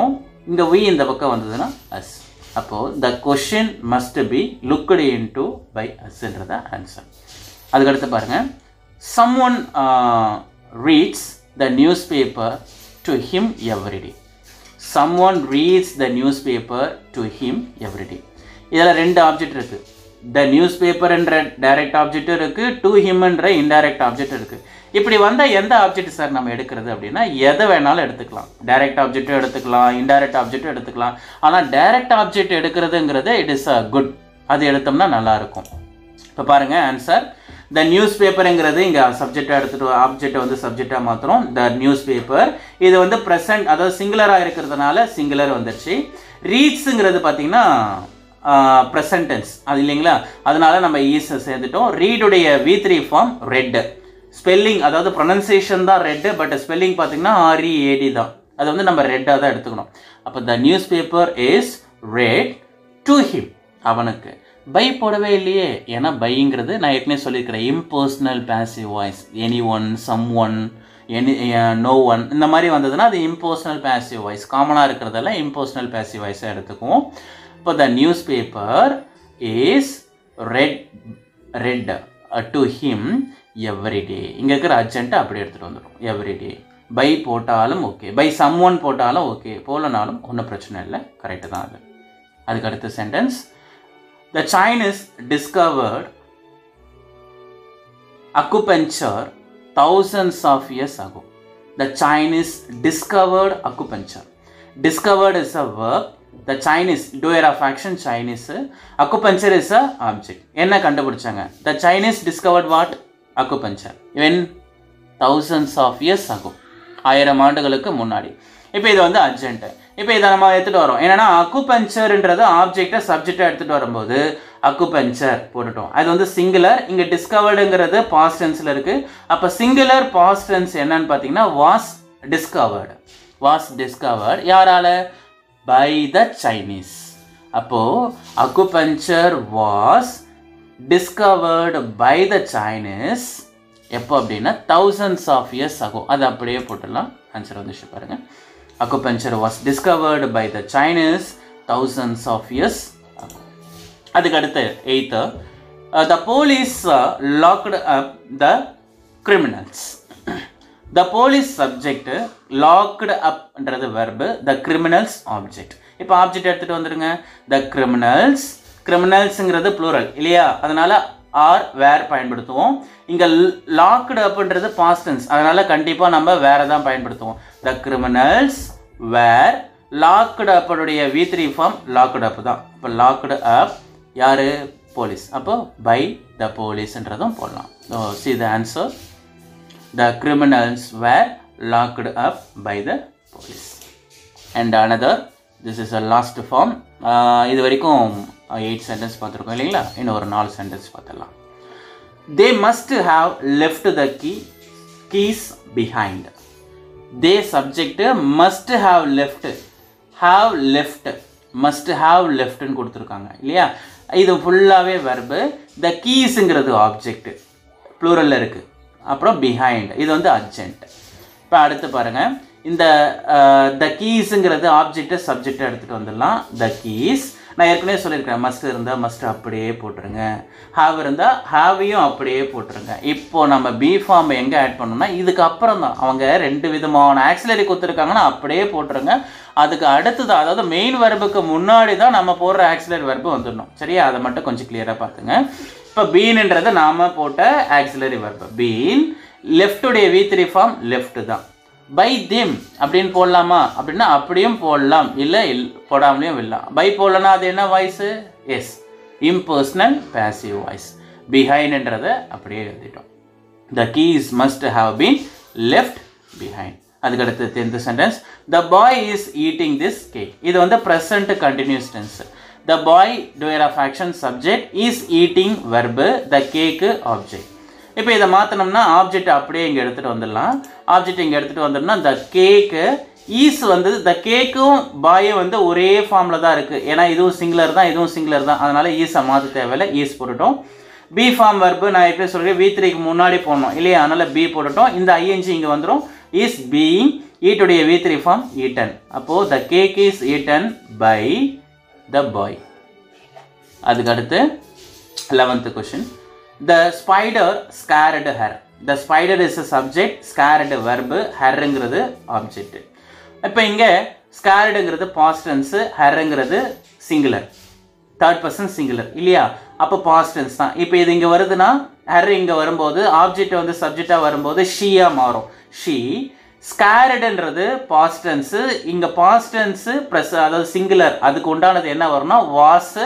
இங்கே வி இந்த பக்கம் வந்ததுன்னா அஸ் அப்போது the question must be looked into by அஸ்ன்றத ஆன்சர் அதுக்கடுத்து பாருங்கள் someone reads the newspaper to him every day someone reads the newspaper to him every day இதில் ரெண்டு ஆப்ஜெக்ட் இருக்குது த நியூஸ் பேப்பர்ன்ற direct object இருக்குது to ஹிம்ன்ற indirect object இருக்குது இப்படி வந்தால் எந்த ஆப்ஜெக்ட் சார் நம்ம எடுக்கிறது அப்படின்னா எதை வேணாலும் எடுத்துக்கலாம் டைரக்ட் ஆப்ஜெக்ட்டும் எடுத்துக்கலாம் இன்டைரக்ட் ஆப்ஜெக்ட்டும் எடுத்துக்கலாம் ஆனால் டைரக்ட் ஆப்ஜெக்ட் எடுக்கிறதுங்கிறது இட் இஸ் அ குட் அது எடுத்தோம்னா நல்லாயிருக்கும் இப்போ பாருங்கள் ஆன்சர் த நியூஸ் பேப்பருங்கிறது இங்கே சப்ஜெக்டாக எடுத்துகிட்டு ஆப்ஜெக்டை வந்து சப்ஜெக்டாக மாற்றுறோம் த நியூஸ் பேப்பர் இது வந்து ப்ரெசன்ட் அதாவது சிங்குலராக இருக்கிறதுனால சிங்குலர் வந்துடுச்சு ரீட்ஸுங்கிறது பார்த்தீங்கன்னா ப்ரெசன்டென்ஸ் அது இல்லைங்களா அதனால நம்ம ஈஸை சேர்ந்துட்டோம் ரீடுடைய V three form read spelling அதாவது ப்ரொனன்சியேஷன் தான் ரெட்டு பட் ஸ்பெல்லிங் பார்த்தீங்கன்னா ஆர்இஏடி தான் அது வந்து நம்ம ரெட்டாக தான் எடுத்துக்கணும் அப்போ the newspaper is read to him அவனுக்கு பை போடவே இல்லையே ஏன்னா பைங்கிறது நான் ஏற்கனவே சொல்லியிருக்கிறேன் impersonal passive voice anyone someone any no one இந்த மாதிரி வந்ததுன்னா அது இம்பர்சனல் பேசிவ் வாய்ஸ் காமனாக இருக்கிறதெல்லாம் இம்பர்சனல் பேசிவ் வாய்ஸாக எடுத்துக்குவோம் இப்போ the newspaper is read read to him every day இங்கே இருக்கிற அர்ஜென்ட்டை அப்படி எடுத்துகிட்டு வந்துடும் எவ்ரிடே பை போட்டாலும் ஓகே பை சம் ஒன் போட்டாலும் ஓகே போலனாலும் ஒன்றும் பிரச்சனை இல்லை கரெக்டு தான் அது அதுக்கு அடுத்த sentence the Chinese discovered acupuncture thousands of years ago. The Chinese discovered acupuncture. Discovered is a verb. The Chinese, doer of action Chinese. Acupuncture is a object. என்ன கண்டுபிடிச்சாங்க The Chinese discovered what? Acupuncture. When thousands of years ago. ஆயிரம் ஆண்டுகளுக்கு முன்னாடி இப்போ இது வந்து urgent இப்போ இதை நம்ம எடுத்துகிட்டு வரோம் என்னன்னா அக்குபஞ்சர்ன்றது ஆப்ஜெக்டை சப்ஜெக்டை எடுத்துகிட்டு வரும்போது அக்குபஞ்சர் போட்டுட்டோம் அது வந்து சிங்குலர் இங்கே டிஸ்கவர்டுங்கிறது பாஸ்ட் டென்ஸில் இருக்குது அப்போ சிங்குலர் பாஸ்ட் டென்ஸ் என்னன்னு பார்த்தீங்கன்னா வாஸ் டிஸ்கவர்டு வாஸ் டிஸ்கவர்ட் யாரால பை த சைனீஸ் அப்போது acupuncture was discovered by the Chinese எப்போ அப்படின்னா தௌசண்ட்ஸ் ஆஃப் இயர்ஸ் ஆகும் அது அப்படியே போட்டுடலாம் ஆன்சர் வந்துச்சு பாருங்க acupuncture was discovered by the Chinese thousands of years ஆகும் அதுக்கு அடுத்து eighth the police locked up the criminals the police subject locked அப்ன்றது வெர்பு த கிரிமினல்ஸ் ஆப்ஜெக்ட் இப்போ ஆப்ஜெக்ட் எடுத்துகிட்டு வந்துடுங்க த கிரிமினல்ஸ் கிரிமினல்ஸுங்கிறது ப்ளூரல் இல்லையா அதனால ஆர் வேர் பயன்படுத்துவோம் இங்கே லாக்டு அப்ன்றது பாஸ்டன்ஸ் அதனால கண்டிப்பாக நம்ம வேற தான் பயன்படுத்துவோம் த கிரிமினல்ஸ் வேர் லாக்டு அப்புடைய V three form locked up தான் இப்போ லாக்டு அப் யார் போலீஸ் அப்போ பை த போலீஸ்ன்றதும் போடலாம் see the answer the criminals were locked up by the police and another this is a last form ah இது வரைக்கும் eight sentence பார்த்துருக்கோம் இல்லைங்களா இன்னும் ஒரு நாலு சென்டென்ஸ் பார்த்துடலாம் they must have left the key keys behind they subject must have left have left must have left கொடுத்துருக்காங்க இல்லையா இது ஃபுல்லாகவே வெர்பு த கீஸுங்கிறது ஆப்ஜெக்ட் ப்ளூரலில் இருக்குது அப்புறம் பிஹைண்ட் இது வந்து அர்ஜென்ட் இப்போ அடுத்து பாருங்கள் இந்த த கீஸுங்கிறது ஆப்ஜெக்டை சப்ஜெக்டை எடுத்துகிட்டு வந்துடலாம் த கீஸ் நான் ஏற்கனவே சொல்லியிருக்கேன் மஸ்ட் இருந்தால் மஸ்ட் அப்படியே போட்டுருங்க ஹாவ் இருந்தால் ஹாவையும் அப்படியே போட்டுருங்க இப்போ நம்ம பி ஃபார்ம் எங்கே ஆட் பண்ணோம்னா இதுக்கு அப்புறம் தான் அவங்க ரெண்டு விதமான ஆக்சிலரி கொடுத்துருக்காங்கன்னா அப்படியே போட்டுருங்க அதுக்கு அடுத்தது அதாவது மெயின் வெர்புக்கு முன்னாடி தான் நம்ம போடுற ஆக்சிலரி வெர்பு வந்துடணும் சரியா அதை மட்டும் கொஞ்சம் கிளியராக பார்த்துங்க இப்போ பீன்ன்றது நாம போட்ட ஆக்சிலரி வெர்பு பீன் லெஃப்டுடைய வி த்ரீ ஃபார்ம் லெஃப்ட் தான் பை திம் அப்படின்னு போடலாமா அப்படின்னா அப்படியும் போடலாம் இல்லை இல் போடாமலையும் விடலாம் பை போடலனா அது என்ன voice yes impersonal passive voice பிஹைண்ட்ன்றதை அப்படியே எழுதிட்டோம் the keys must have been left behind அதுக்கடுத்து tenth sentence the boy is eating this cake இது வந்து present continuous tense the boy doer of action subject is eating verb the cake object இப்போ இதை மாற்றினோம்னா object அப்படியே இங்கே எடுத்துகிட்டு வந்துடலாம் object இங்கே எடுத்துகிட்டு வந்துடோம்னா த கேக்கு ஈஸ் வந்து த கேக்கும் பாயும் வந்து ஒரே ஃபார்மில் தான் இருக்குது ஏன்னா இதுவும் சிங்குலர் தான் இதுவும் சிங்குலர் தான் அதனால் ஈஸை மாற்ற தேவையில்லை ஈஸ் போட்டுட்டோம் பி ஃபார்ம் வர்பு நான் எப்படி சொல்கிறேன் வி த்ரீக்கு முன்னாடி போடணும் இல்லையா அதனால் பி போட்டுட்டோம் இந்த ஐஎன்ஜி இங்கே வந்துடும் இஸ் பீயிங் ஈட்டுடைய வி த்ரீ ஃபார்ம் ஈட்டன் அப்போது the cake is eaten by the boy அதுக்கு அடுத்து eleventh question the spider scared her the spider is a subject scared verb ஹர்ங்கிறது ஆப்ஜெக்ட் இப்போ இங்கே ஸ்கேரடுங்கிறது பாஸ்டன்ஸு ஹர்ங்கிறது சிங்குலர் தேர்ட் பர்சன் சிங்குலர் இல்லையா அப்போ பாஸ்டன்ஸ் தான் இப்போ இது இங்கே வருதுன்னா ஹர் இங்கே வரும்போது ஆப்ஜெக்ட் வந்து சப்ஜெக்டாக வரும்போது ஷீயாக மாறும் ஷீ ஸ்கேரடுன்றது பாஸ்டன்ஸு இங்கே பாஸ்டன்ஸு ப்ளஸ் அதாவது சிங்குலர் அதுக்கு உண்டானது என்ன வரும்னா வாஸு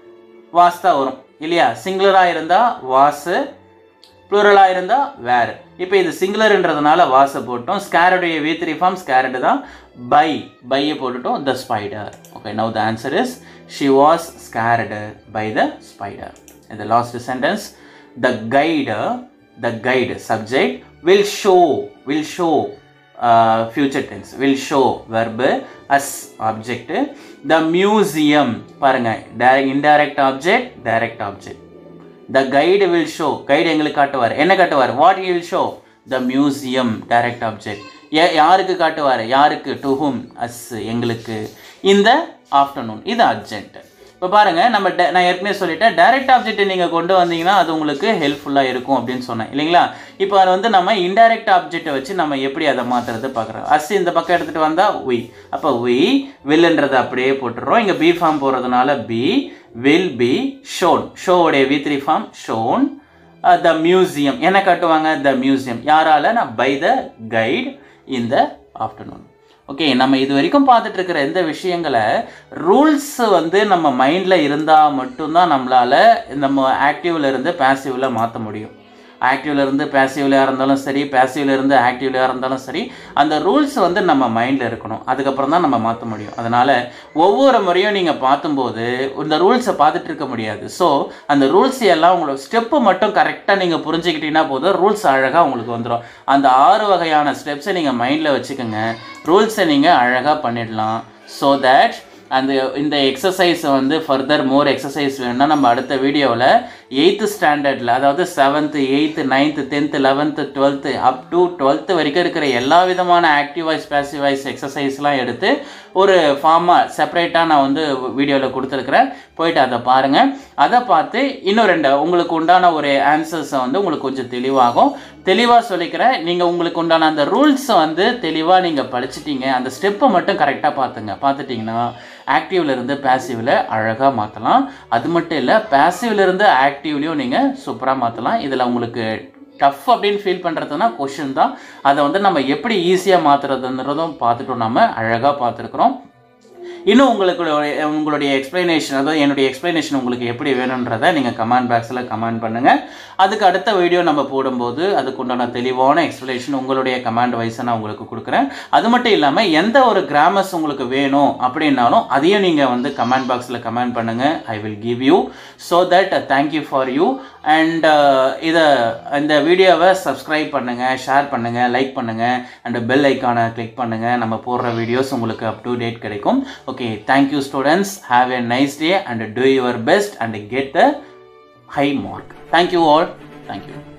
வாஸ் தான் வரும் இல்லையா சிங்குலராக இருந்தால் வாஸு ப்ளூரலாக இருந்தால் வேர் இப்போ இது சிங்குலர்ன்றதுனால வாஸை போட்டோம் ஸ்கேரடுடைய வி த்ரீ ஃபார்ம் ஸ்கேரடு தான் பை பையை போட்டுட்டோம் the spider okay now the answer is she was scared by the spider இந்த last sentence the guide the guide subject will show will show future tense will show verb us object the museum பாருங்க direct indirect object direct object the guide will show guide எங்களுக்கு காட்டுவார் என்ன காட்டுவார் what will show the museum direct object யாருக்கு காட்டுவார் யாருக்கு to whom as எங்களுக்கு இந்த ஆஃப்டர்நூன் இது அர்ஜென்ட் இப்போ பாருங்கள் நம்ம ட- நான் ஏற்கனவே சொல்லிட்டேன் டைரக்ட் ஆப்ஜெக்ட் நீங்கள் கொண்டு வந்தீங்கன்னா அது உங்களுக்கு ஹெல்ப்ஃபுல்லாக இருக்கும் அப்படின்னு சொன்னேன் இல்லைங்களா இப்போ அது வந்து நம்ம இன்டைரக்ட் ஆப்ஜெக்டை வச்சு நம்ம எப்படி அதை மாற்றுறது பார்க்குறோம் அஸ் இந்த பக்கம் எடுத்துகிட்டு வந்தால் உய் அப்போ உய் வில்லுன்றதை அப்படியே போட்டுடுறோம் இங்கே பி ஃபார்ம் போகிறதுனால பி வில் பி ஷோன் ஷோவுடைய V three form shown the museum என்ன காட்டுவாங்க த மியூசியம் யாரால நான் பை த கைட் இந்த ஆஃப்டர்நூன் ஓகே நம்ம இது வரைக்கும் பார்த்துட்டு இருக்கிற எந்த விஷயங்களை ரூல்ஸ் வந்து நம்ம மைண்டில் இருந்தால் மட்டும்தான் நம்மளால் நம்ம ஆக்டிவ்ல இருந்து பேசிவில் மாற்ற முடியும் ஆக்டிவ்ல இருந்து பேசிவ்லையாக இருந்தாலும் சரி பேசிவ்ல இருந்து ஆக்டிவ்லையாக இருந்தாலும் சரி அந்த ரூல்ஸ் வந்து நம்ம மைண்டில் இருக்கணும் அதுக்கப்புறம் தான் நம்ம மாற்ற முடியும் அதனால் ஒவ்வொரு முறையும் நீங்கள் பார்த்தும்போது இந்த ரூல்ஸை பார்த்துட்டு இருக்க முடியாது ஸோ அந்த ரூல்ஸ் எல்லாம் உங்களோட ஸ்டெப்பு மட்டும் கரெக்டாக நீங்கள் புரிஞ்சுக்கிட்டீங்கன்னா போதும் ரூல்ஸ் அழகாக உங்களுக்கு வந்துடும் அந்த ஆறு வகையான ஸ்டெப்ஸை நீங்கள் மைண்டில் வச்சுக்கோங்க ரூல்ஸை நீங்கள் அழகாக பண்ணிடலாம் ஸோ தட் அந்த இந்த எக்ஸசைஸை வந்து ஃபர்தர் மோர் எக்ஸசைஸ் வேணும்னா நம்ம அடுத்த வீடியோவில் எயித்து ஸ்டாண்டர்டில் அதாவது seventh eighth ninth tenth eleventh twelfth up to twelfth வரைக்கும் இருக்கிற எல்லா விதமான ஆக்டிவ் வாய்ஸ் பேசிவ் வாய்ஸ் எக்ஸசைஸ்லாம் எடுத்து ஒரு ஃபார்மாக செப்பரேட்டாக நான் வந்து வீடியோவில் கொடுத்துருக்குறேன் போயிட்டு அதை பாருங்கள் அதை பார்த்து இன்னும் ரெண்டு உங்களுக்கு உண்டான ஒரு ஆன்சர்ஸை வந்து உங்களுக்கு கொஞ்சம் தெளிவாகும் தெளிவாக சொல்லிக்கிறேன் நீங்கள் உங்களுக்கு உண்டான அந்த ரூல்ஸை வந்து தெளிவாக நீங்கள் படிச்சிட்டீங்க அந்த ஸ்டெப்பை மட்டும் கரெக்டாக பார்த்துங்க பார்த்துட்டிங்கன்னா ஆக்டிவ்ல இருந்து பேசிவில் அழகாக மாற்றலாம் அது மட்டும் இல்லை பேசிவ்ல இருந்து ஆக்டிவ்லையும் நீங்கள் சூப்பராக மாற்றலாம் இதில் உங்களுக்கு டஃப் அப்படின்னு ஃபீல் பண்ணுறதுனா கொஷின் தான் அதை வந்து நம்ம எப்படி ஈஸியாக மாற்றுறதுன்றதும் பார்த்துட்டோம் நம்ம அழகாக பார்த்துருக்குறோம் இன்னும் உங்களுக்கு உங்களுடைய எக்ஸ்ப்ளனேஷன் அதாவது என்னுடைய எக்ஸ்ப்ளனேஷன் உங்களுக்கு எப்படி வேணுன்றதை நீங்கள் கமெண்ட் பாக்ஸில் கமெண்ட் பண்ணுங்கள் அதுக்கு அடுத்த வீடியோ நம்ம போடும்போது அதுக்குண்டான தெளிவான எக்ஸ்ப்ளனேஷன் உங்களுடைய கமெண்ட் வைஸை நான் உங்களுக்கு கொடுக்குறேன் அது மட்டும் இல்லாமல் எந்த ஒரு கிராமர்ஸ் உங்களுக்கு வேணும் அப்படின்னாலும் அதையும் நீங்கள் வந்து கமெண்ட் பாக்ஸில் கமெண்ட் பண்ணுங்கள் I will give you so that thank you for you and இதை இந்த வீடியோவை சப்ஸ்கிரைப் பண்ணுங்கள் ஷேர் பண்ணுங்கள் லைக் பண்ணுங்கள் அண்ட் பெல் ஐக்கானை கிளிக் பண்ணுங்கள் நம்ம போடுற வீடியோஸ் உங்களுக்கு அப் டு டேட் கிடைக்கும் okay thank you students have a nice day and do your best and get the high mark. Thank you all. Thank you.